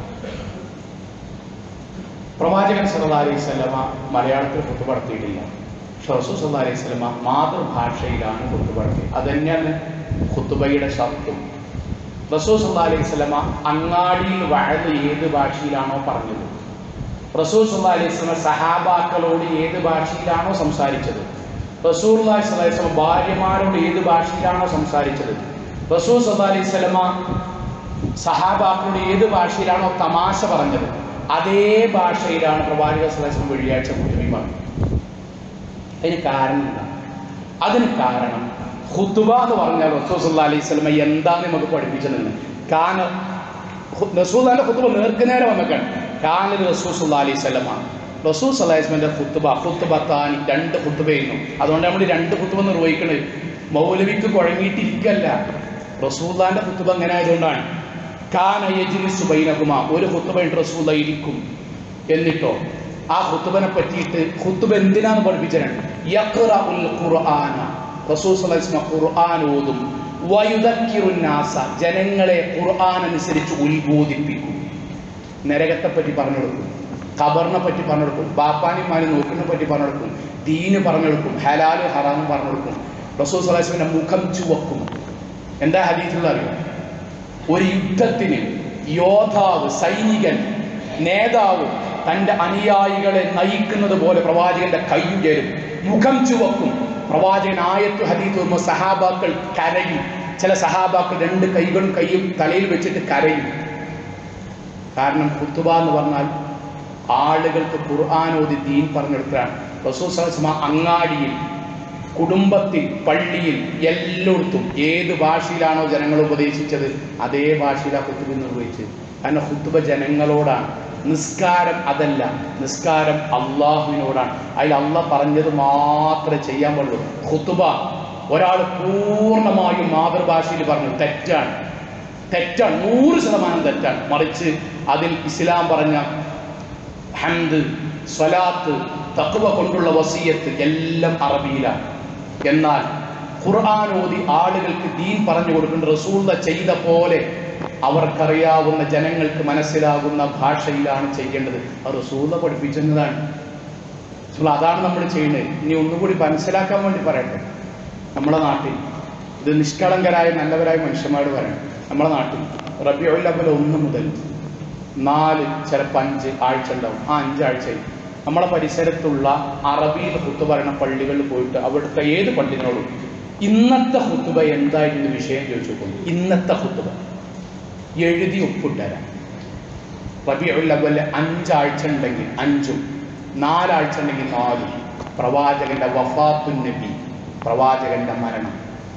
പ്രവാചകൻ സല്ലാ അലൈഹി സ്വലമ മലയാളത്തിൽ കുത്തുപടത്തിയിട്ടില്ല പക്ഷെ റസൂൽ സല്ലാ അലൈഹി സ്വലമ മാതൃഭാഷയിലാണ് കുത്തുപടത്തിയത് അത് തന്നെയാണ് ഖുത്തുബയുടെ ശബ്ദം റസൂൽ സല്ലാ അലൈഹി സ്വലമ അങ്ങാടിയിൽ വഴത് ഏത് ഭാഷയിലാണോ പറഞ്ഞത് റസൂൽ സല്ലാ അലൈഹി സ്വലമ സഹാബാക്കളോട് ഏത് ഭാഷയിലാണോ സംസാരിച്ചത് റസൂൽ അലൈഹി സ്വലമ ഭാര്യമാരോട് ഏത് ഭാഷയിലാണോ സംസാരിച്ചത് റസൂൽ സല്ലാ അലൈഹി സ്വലമ സഹാബാക്കളോട് ഏത് ഭാഷയിലാണോ തമാശ പറഞ്ഞത് അതേ ഭാഷയിലാണ് പ്രവാചക സ്വലം വെള്ളിയാഴ്ച കുട്ടുമി പറഞ്ഞത് അതിന് കാരണം എന്താ അതിന് കാരണം ഹുത്തുബ എന്ന് പറഞ്ഞാൽ റസൂസ് അലൈഹി സ്വലമ എന്താന്ന് നമുക്ക് പഠിപ്പിച്ചതെന്ന് കാന റസൂല്ലാന്റെ ഹുത്തുബ നേർക്കുനേരെ വന്നേക്കാണ് കാനൽ റസൂസ് അലൈഹി സ്വലമ റസൂസ് അലൈഹിസ്മന്റെ ഹുത്തുബ ഹുത്തുബ താനി രണ്ട് ഹുത്തുബയായിരുന്നു അതുകൊണ്ട് നമ്മൾ രണ്ട് ഹുത്തുബ നിർവഹിക്കണത് മൗലവിക്ക് കുഴങ്ങിയിട്ടിരിക്കല്ല റസൂല്ലാന്റെ ഹുത്തുബ അങ്ങനെ ആയതുകൊണ്ടാണ് കാന യജ്ലിസു ബൈനഹുമ ഒരു ഹുത്തുബ റസൂല ഇരിക്കും എന്നിട്ടോ ആ ഹുത്തുബനെ പറ്റിയിട്ട് ഹുത്തുബ എന്തിനാന്ന് പഠിപ്പിച്ചാണ് യഖ്റഉൽ ഖുർആന റസൂൽ സ്വല്ലല്ലാഹു അലൈഹി വസല്ലം ഖുർആൻ ഓതും വയുദക്കിറുന്നാസ ജനങ്ങളെ ഖുർആൻ അനുസരിച്ച് ഉത്ബോധിപ്പിക്കും നരകത്തെ പറ്റി പറഞ്ഞു കൊടുക്കും ഖബറിനെ പറ്റി പറഞ്ഞു കൊടുക്കും ബാപ്പാനിമാരെ നോക്കിനെ പറ്റി പറഞ്ഞു കൊടുക്കും ദീന് പറഞ്ഞു കൊടുക്കും ഹലാല് ഹറാമും പറഞ്ഞു കൊടുക്കും റസൂൽ സ്വല്ലല്ലാഹു അലൈഹി വസല്ലം മുഖം ചുവക്കും എന്താ ഹദീസിലുള്ള അറിയോ ഒരു യുദ്ധത്തിന് യോദ്ധാവ് സൈനികൻ നേതാവ് തൻ്റെ അനുയായികളെ നയിക്കുന്നത് പോലെ പ്രവാചകന്റെ കൈയുയരും മുഖം ചുവക്കും പ്രവാചകൻ ആയത്തു ഹദീത്ത് സഹാബാക്കൾ കരയും ചില സഹാബാക്കൾ രണ്ട് കൈകളും കൈയും തലയിൽ വെച്ചിട്ട് കരയും കാരണം കുത്തുബ എന്ന് പറഞ്ഞാൽ ആളുകൾക്ക് ഖുർആൻ ഓതി ദീൻ പറഞ്ഞെടുത്താണ് റസൂൽ സലസ്മ അങ്ങാടിയിൽ കുടുംബത്തിൽ പള്ളിയിൽ എല്ലായിടത്തും ഏത് ഭാഷയിലാണോ ജനങ്ങൾ ഉപദേശിച്ചത് അതേ ഭാഷയിലാണ് കുത്തുബ നിർവഹിച്ചത് കാരണം കുത്തുബ ജനങ്ങളോടാണ് നിസ്കാരം അതല്ല നിസ്കാരം അള്ളാഹുവിനോടാണ് അതിൽ അള്ളാഹ് പറഞ്ഞത് മാത്രമേ ചെയ്യാൻ പാടുള്ളൂ ഖുത്തുബ ഒരാൾ പൂർണ്ണമായും മാതൃഭാഷയിൽ പറഞ്ഞു തെറ്റാണ് തെറ്റാണ് നൂറ് ശതമാനം തെറ്റാണ് മറിച്ച് അതിൽ ഇസ്ലാം പറഞ്ഞ ഹംദ് സ്വലാത്ത് തഖ്വ കൊണ്ടുള്ള വസീയത്ത് എല്ലാം അറബിയിലാണ് എന്നാൽ ഖുർആൻ ഓതി ആളുകൾക്ക് ദീൻ പറഞ്ഞു കൊടുക്കുന്ന റസൂല ചെയ്ത പോലെ അവർക്കറിയാവുന്ന ജനങ്ങൾക്ക് മനസ്സിലാകുന്ന ഭാഷയിലാണ് ചെയ്യേണ്ടത് അത് റസൂല പഠിപ്പിച്ചതാണ് റസൂൽ അതാണ് നമ്മൾ ചെയ്യുന്നത് ഇനി ഒന്നുകൂടി മനസ്സിലാക്കാൻ വേണ്ടി പറയട്ടെ നമ്മുടെ നാട്ടിൽ ഇത് നിഷ്കളങ്കരായ നല്ലവരായ മനുഷ്യന്മാരോട് പറയണം നമ്മുടെ നാട്ടിൽ റബിയുൽ അവൽ ഒന്ന് മുതൽ നാല് ചിലപ്പോൾ അഞ്ച് ആഴ്ച ഉണ്ടാവും ആ അഞ്ചാഴ്ചയിൽ നമ്മുടെ പരിസരത്തുള്ള അറബിയിൽ ഹുത്ത് പറയുന്ന പള്ളികളിൽ പോയിട്ട് അവിടുത്തെ ഏത് പള്ളികളോടും ഇന്നത്തെ ഹുത്തുബ എന്തായിരുന്നു വിഷയം ചോദിച്ചു നോക്കും ഇന്നത്തെ ഹുത്തുബ എഴുതി ഒപ്പിട്ടുതരാം റബിയുൽ അവല് അഞ്ചാഴ്ച ഉണ്ടെങ്കിൽ അഞ്ചും നാലാഴ്ച ഉണ്ടെങ്കിൽ നാലും പ്രവാചകന്റെ വഫാത്തുൻ നബി പ്രവാചകന്റെ മരണം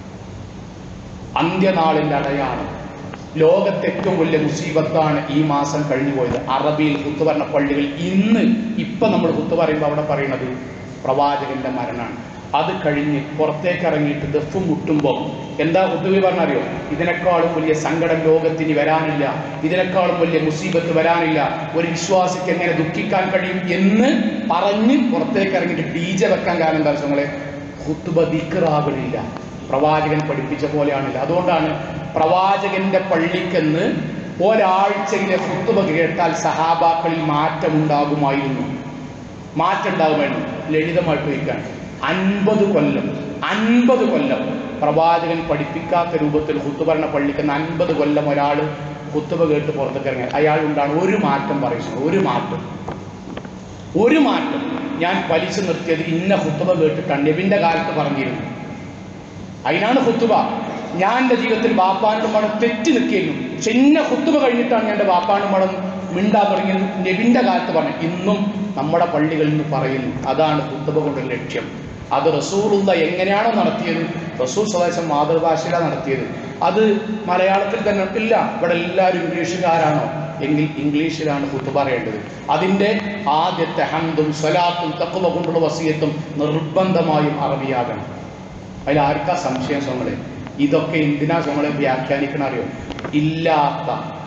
അന്ത്യനാളിന്റെ അടയാളം ലോകത്തെ ഏറ്റവും വലിയ മുസീബത്താണ് ഈ മാസം കഴിഞ്ഞു പോയത് അറബിയിൽ കുത്തു പറഞ്ഞ പള്ളികൾ ഇന്ന് ഇപ്പൊ നമ്മൾ കുത്തു പറയുമ്പോൾ അവിടെ പറയുന്നത് പ്രവാചകന്റെ മരണമാണ് അത് കഴിഞ്ഞ് പുറത്തേക്ക് ഇറങ്ങിയിട്ട് ദഫ് മുട്ടുമ്പോൾ എന്താ കുത്തുവി പറഞ്ഞറിയോ ഇതിനേക്കാളും വലിയ സങ്കടം ലോകത്തിന് വരാനില്ല ഇതിനേക്കാളും വലിയ മുസീബത്ത് വരാനില്ല ഒരു വിശ്വാസിക്ക് എങ്ങനെ ദുഃഖിക്കാൻ കഴിയും എന്ന് പറഞ്ഞ് പുറത്തേക്ക് ഇറങ്ങിയിട്ട് ഡി ജെ വെക്കാൻ കാരണം എന്താ നിങ്ങളെ ഹുത്തുബ ദിക്റാകണില്ല പ്രവാചകൻ പഠിപ്പിച്ച പോലെയാണില്ല അതുകൊണ്ടാണ് പ്രവാചകന്റെ പള്ളിക്കെന്ന് ഒരാഴ്ചയിലെ ഹുത്തുബ കേട്ടാൽ സഹാബാക്കളിൽ മാറ്റമുണ്ടാകുമായിരുന്നു മാറ്റം ഉണ്ടാകുമായിരുന്നു ലളിതമായിട്ട് ചോദിക്കാൻ അൻപത് കൊല്ലം അൻപത് കൊല്ലം പ്രവാചകൻ പഠിപ്പിക്കാത്ത രൂപത്തിൽ ഹുത്തുപരണ പള്ളിക്കുന്ന അൻപത് കൊല്ലം ഒരാൾ ഹുത്തുബ കേട്ട് പുറത്തേക്ക് ഇറങ്ങി അയാൾ ഉണ്ടാണ് ഒരു മാറ്റം പറയുന്നത് ഒരു മാറ്റം ഒരു മാറ്റം ഞാൻ പലിശ നിർത്തിയത് ഇന്ന ഹുത്തുബ കേട്ടിട്ടാണ് നബിന്റെ കാലത്ത് പറഞ്ഞിരുന്നു അതിനാണ് ഹുത്തുബ ഞാൻ എൻ്റെ ജീവിതത്തിൽ ബാപ്പാനും മണം തെറ്റി നിൽക്കുന്നു പക്ഷെ ഇന്ന ഹുത്തുബ കഴിഞ്ഞിട്ടാണ് ഞാൻ എൻ്റെ ബാപ്പാനും മണം മിണ്ടാൻ തുടങ്ങിയത് നബിന്റെ കാലത്ത് പറഞ്ഞു ഇന്നും നമ്മുടെ പള്ളികളിൽ നിന്ന് പറയുന്നു അതാണ് ഹുത്തുബ കൊണ്ടുള്ള ലക്ഷ്യം അത് റസൂലുള്ള എങ്ങനെയാണോ നടത്തിയത് റസൂൽ സ്വദേശം മാതൃഭാഷയിലാണ് നടത്തിയത് അത് മലയാളത്തിൽ തന്നെ ഇല്ല ഇവിടെ എല്ലാവരും ഇംഗ്ലീഷുകാരാണോ എങ്കിൽ ഇംഗ്ലീഷിലാണ് ഹുത്തുബ പറയേണ്ടത് അതിൻ്റെ ആദ്യത്തെ ഹന്തും സ്വലാത്തും തക്കുവ കൊണ്ടുള്ള വസീയത്തും നിർബന്ധമായും അറബിയാകണം അതിൽ ആർക്കാ സംശയം സ്വങ്ങളെ ഇതൊക്കെ എന്തിനാ സ്വങ്ങളെ വ്യാഖ്യാനിക്കണം അറിയോ ഇല്ലാത്ത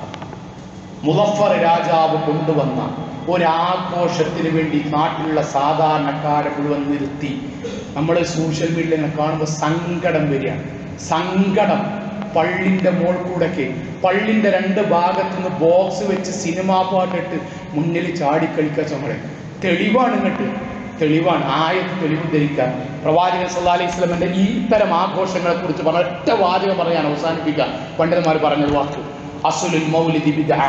മുലഫർ രാജാവ് കൊണ്ടുവന്ന ഒരാഘോഷത്തിന് വേണ്ടി നാട്ടിലുള്ള സാധാരണക്കാരെ മുഴുവൻ നിർത്തി നമ്മൾ സോഷ്യൽ മീഡിയയിൽ ഇങ്ങനെ കാണുമ്പോൾ സങ്കടം വരികയാണ് സങ്കടം പള്ളിന്റെ മോൾ കൂടൊക്കെ പള്ളിന്റെ രണ്ട് ഭാഗത്തു നിന്ന് ബോക്സ് വെച്ച് സിനിമാ പാട്ടിട്ട് മുന്നിൽ ചാടിക്കളിക്കുക ചുമളെ തെളിവാണ് ഇങ്ങോട്ട് തെളിവാണ് ആയത്ത് തെളിവ് ധരിക്കാൻ പ്രവാചകൻ സല്ലാ അലൈഹി സ്വലമിന്റെ ഈ ഇത്തരം ആഘോഷങ്ങളെ കുറിച്ച് പറഞ്ഞ ഒറ്റ വാചകം പറയാൻ അവസാനിപ്പിക്കാൻ പണ്ഡിതന്മാർ പറഞ്ഞൊരു വാക്ക് അസുലുൽ മൗലിദി ബിദ്അ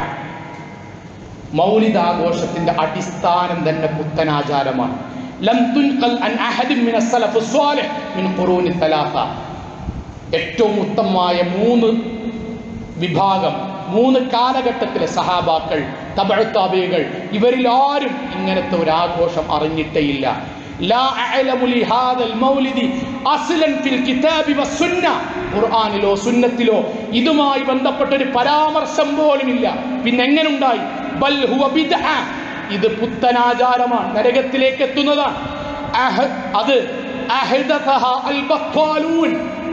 മൗലിദ് ആഘോഷത്തിന്റെ അടിസ്ഥാനം തന്നെ പുത്തനാചാരമാണ് ലം തുൻഖൽ അൻ അഹദിൻ മിന സലഫ് സ്വാലിഹ് മിൻ ഖുറൂനി തലാത്ത ഏറ്റവും ഉത്തമമായ മൂന്ന് വിഭാഗം മൂന്ന് കാലഘട്ടത്തിലെ സഹാബാക്കൾ തബഴത്താബികൾ ഇവരിൽ ആരും ഇങ്ങനത്തെ ഒരു ആഘോഷം അറിഞ്ഞിട്ടേയില്ല ലാ അഅലമു ലിഹാദൽ മൗലിദി അസ്ലൻ ഫിൽ കിതാബി വസ്സുന്ന ഖുർആനിലോ സുന്നത്തിലോ ഇതുമായി ബന്ധപ്പെട്ട ഒരു പരാമർശം പോലുമില്ല പിന്നെ എങ്ങനെ ഉണ്ടായി ബൽ ഹുവ ബിദ്അ ഇത് പുത്തനാചാരമാണ് നരകത്തിലേക്ക് എത്തുന്നതാണ് അഹ- അത് അഹ്ദഥഹ അൽ ബത്വാലൂൻ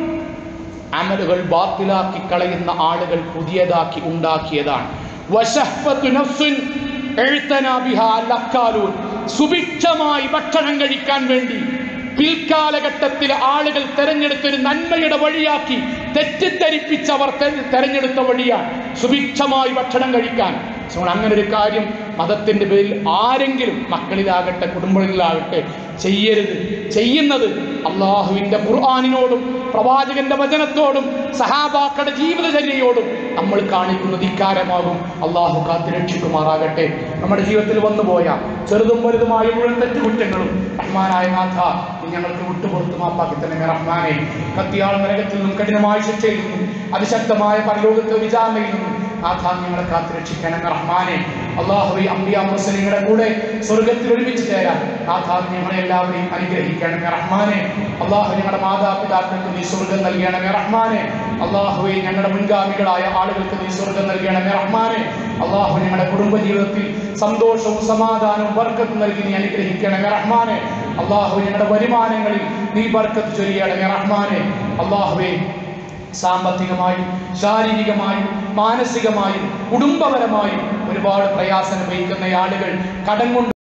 അമലുകൾ ബാത്തിലാക്കി കളയുന്ന ആളുകൾ പുതിയതാക്കി ഉണ്ടാക്കിയതാണ് വശഹ്ഫത്തു നഫ്സുൻ എഴുത്തനാ ബിഹാ ലക്കാലൂൻ സുഭിക്ഷമായി ഭക്ഷണം കഴിക്കാൻ വേണ്ടി പിൽക്കാലഘട്ടത്തിലെ ആളുകൾ തെരഞ്ഞെടുത്തൊരു നന്മയുടെ വഴിയാക്കി തെറ്റിദ്ധരിപ്പിച്ചവർ തെ- തെരഞ്ഞെടുത്ത വഴിയാണ് സുഭിക്ഷമായി ഭക്ഷണം കഴിക്കാൻ സോ അങ്ങനെ ഒരു കാര്യം മതത്തിന്റെ പേരിൽ ആരെങ്കിലും മക്കളിലാകട്ടെ കുടുംബങ്ങളിലാകട്ടെ ചെയ്യരുത് ചെയ്യുന്നത് അള്ളാഹുവിന്റെ ഖുർആാനിനോടും പ്രവാചകന്റെ വചനത്തോടും സഹാബാക്കളുടെ ജീവിതചര്യയോടും നമ്മൾ കാണിക്കുന്ന ധിക്കാരമാകും അള്ളാഹു കാത്തു രക്ഷിക്കുമാറാകട്ടെ നമ്മുടെ ജീവിതത്തിൽ വന്നുപോയ ചെറുതും വലുതുമായ മുഴുവൻ തെറ്റുകുറ്റങ്ങളും റഹ്മാനായ നാഥ നീ ഞങ്ങൾക്ക് വിട്ടുപുറത്തു മാപ്പാക്കി തന്നെ റഹ്മാനെ കത്തിയാൾ നരകത്തിൽ നിന്നും കഠിനമായ ശിക്ഷയിൽ നിന്നും അതിശക്തമായ പരലോകത്തെ വിചാരണയിൽ നിന്നും നാഥാ ഞങ്ങളെ കാത്തുരക്ഷിക്കണമേ റഹ്മാനെ അള്ളാഹുവെ അമ്പിയ മുസ്ലിങ്ങളുടെ കൂടെ സ്വർഗത്തിൽ ഒരുമിച്ച് ചേരാൻ നാഥാ ഞങ്ങളെ എല്ലാവരെയും അനുഗ്രഹിക്കണമേ റഹ്മാനെ അള്ളാഹു ഞങ്ങളുടെ മാതാപിതാക്കൾക്ക് നീ സ്വർഗം നൽകണമേ റഹ്മാനെ അള്ളാഹുവെ ഞങ്ങളുടെ മുൻഗാമികളായ ആളുകൾക്ക് നീ സ്വർഗം നൽകണമേ റഹ്മാനെ അള്ളാഹു ഞങ്ങളുടെ കുടുംബ ജീവിതത്തിൽ സന്തോഷവും സമാധാനവും ബർക്കത്ത് നൽകി നീ അനുഗ്രഹിക്കണമേ റഹ്മാനെ അള്ളാഹു ഞങ്ങളുടെ വരുമാനങ്ങളിൽ നീ ബർക്കത്ത് ചൊരിയണമേ റഹ്മാനെ അള്ളാഹുവെ സാമ്പത്തികമായും ശാരീരികമായും മാനസികമായും കുടുംബപരമായും ഒരുപാട് പ്രയാസം അനുഭവിക്കുന്ന ആളുകൾ കടം കൊണ്ട്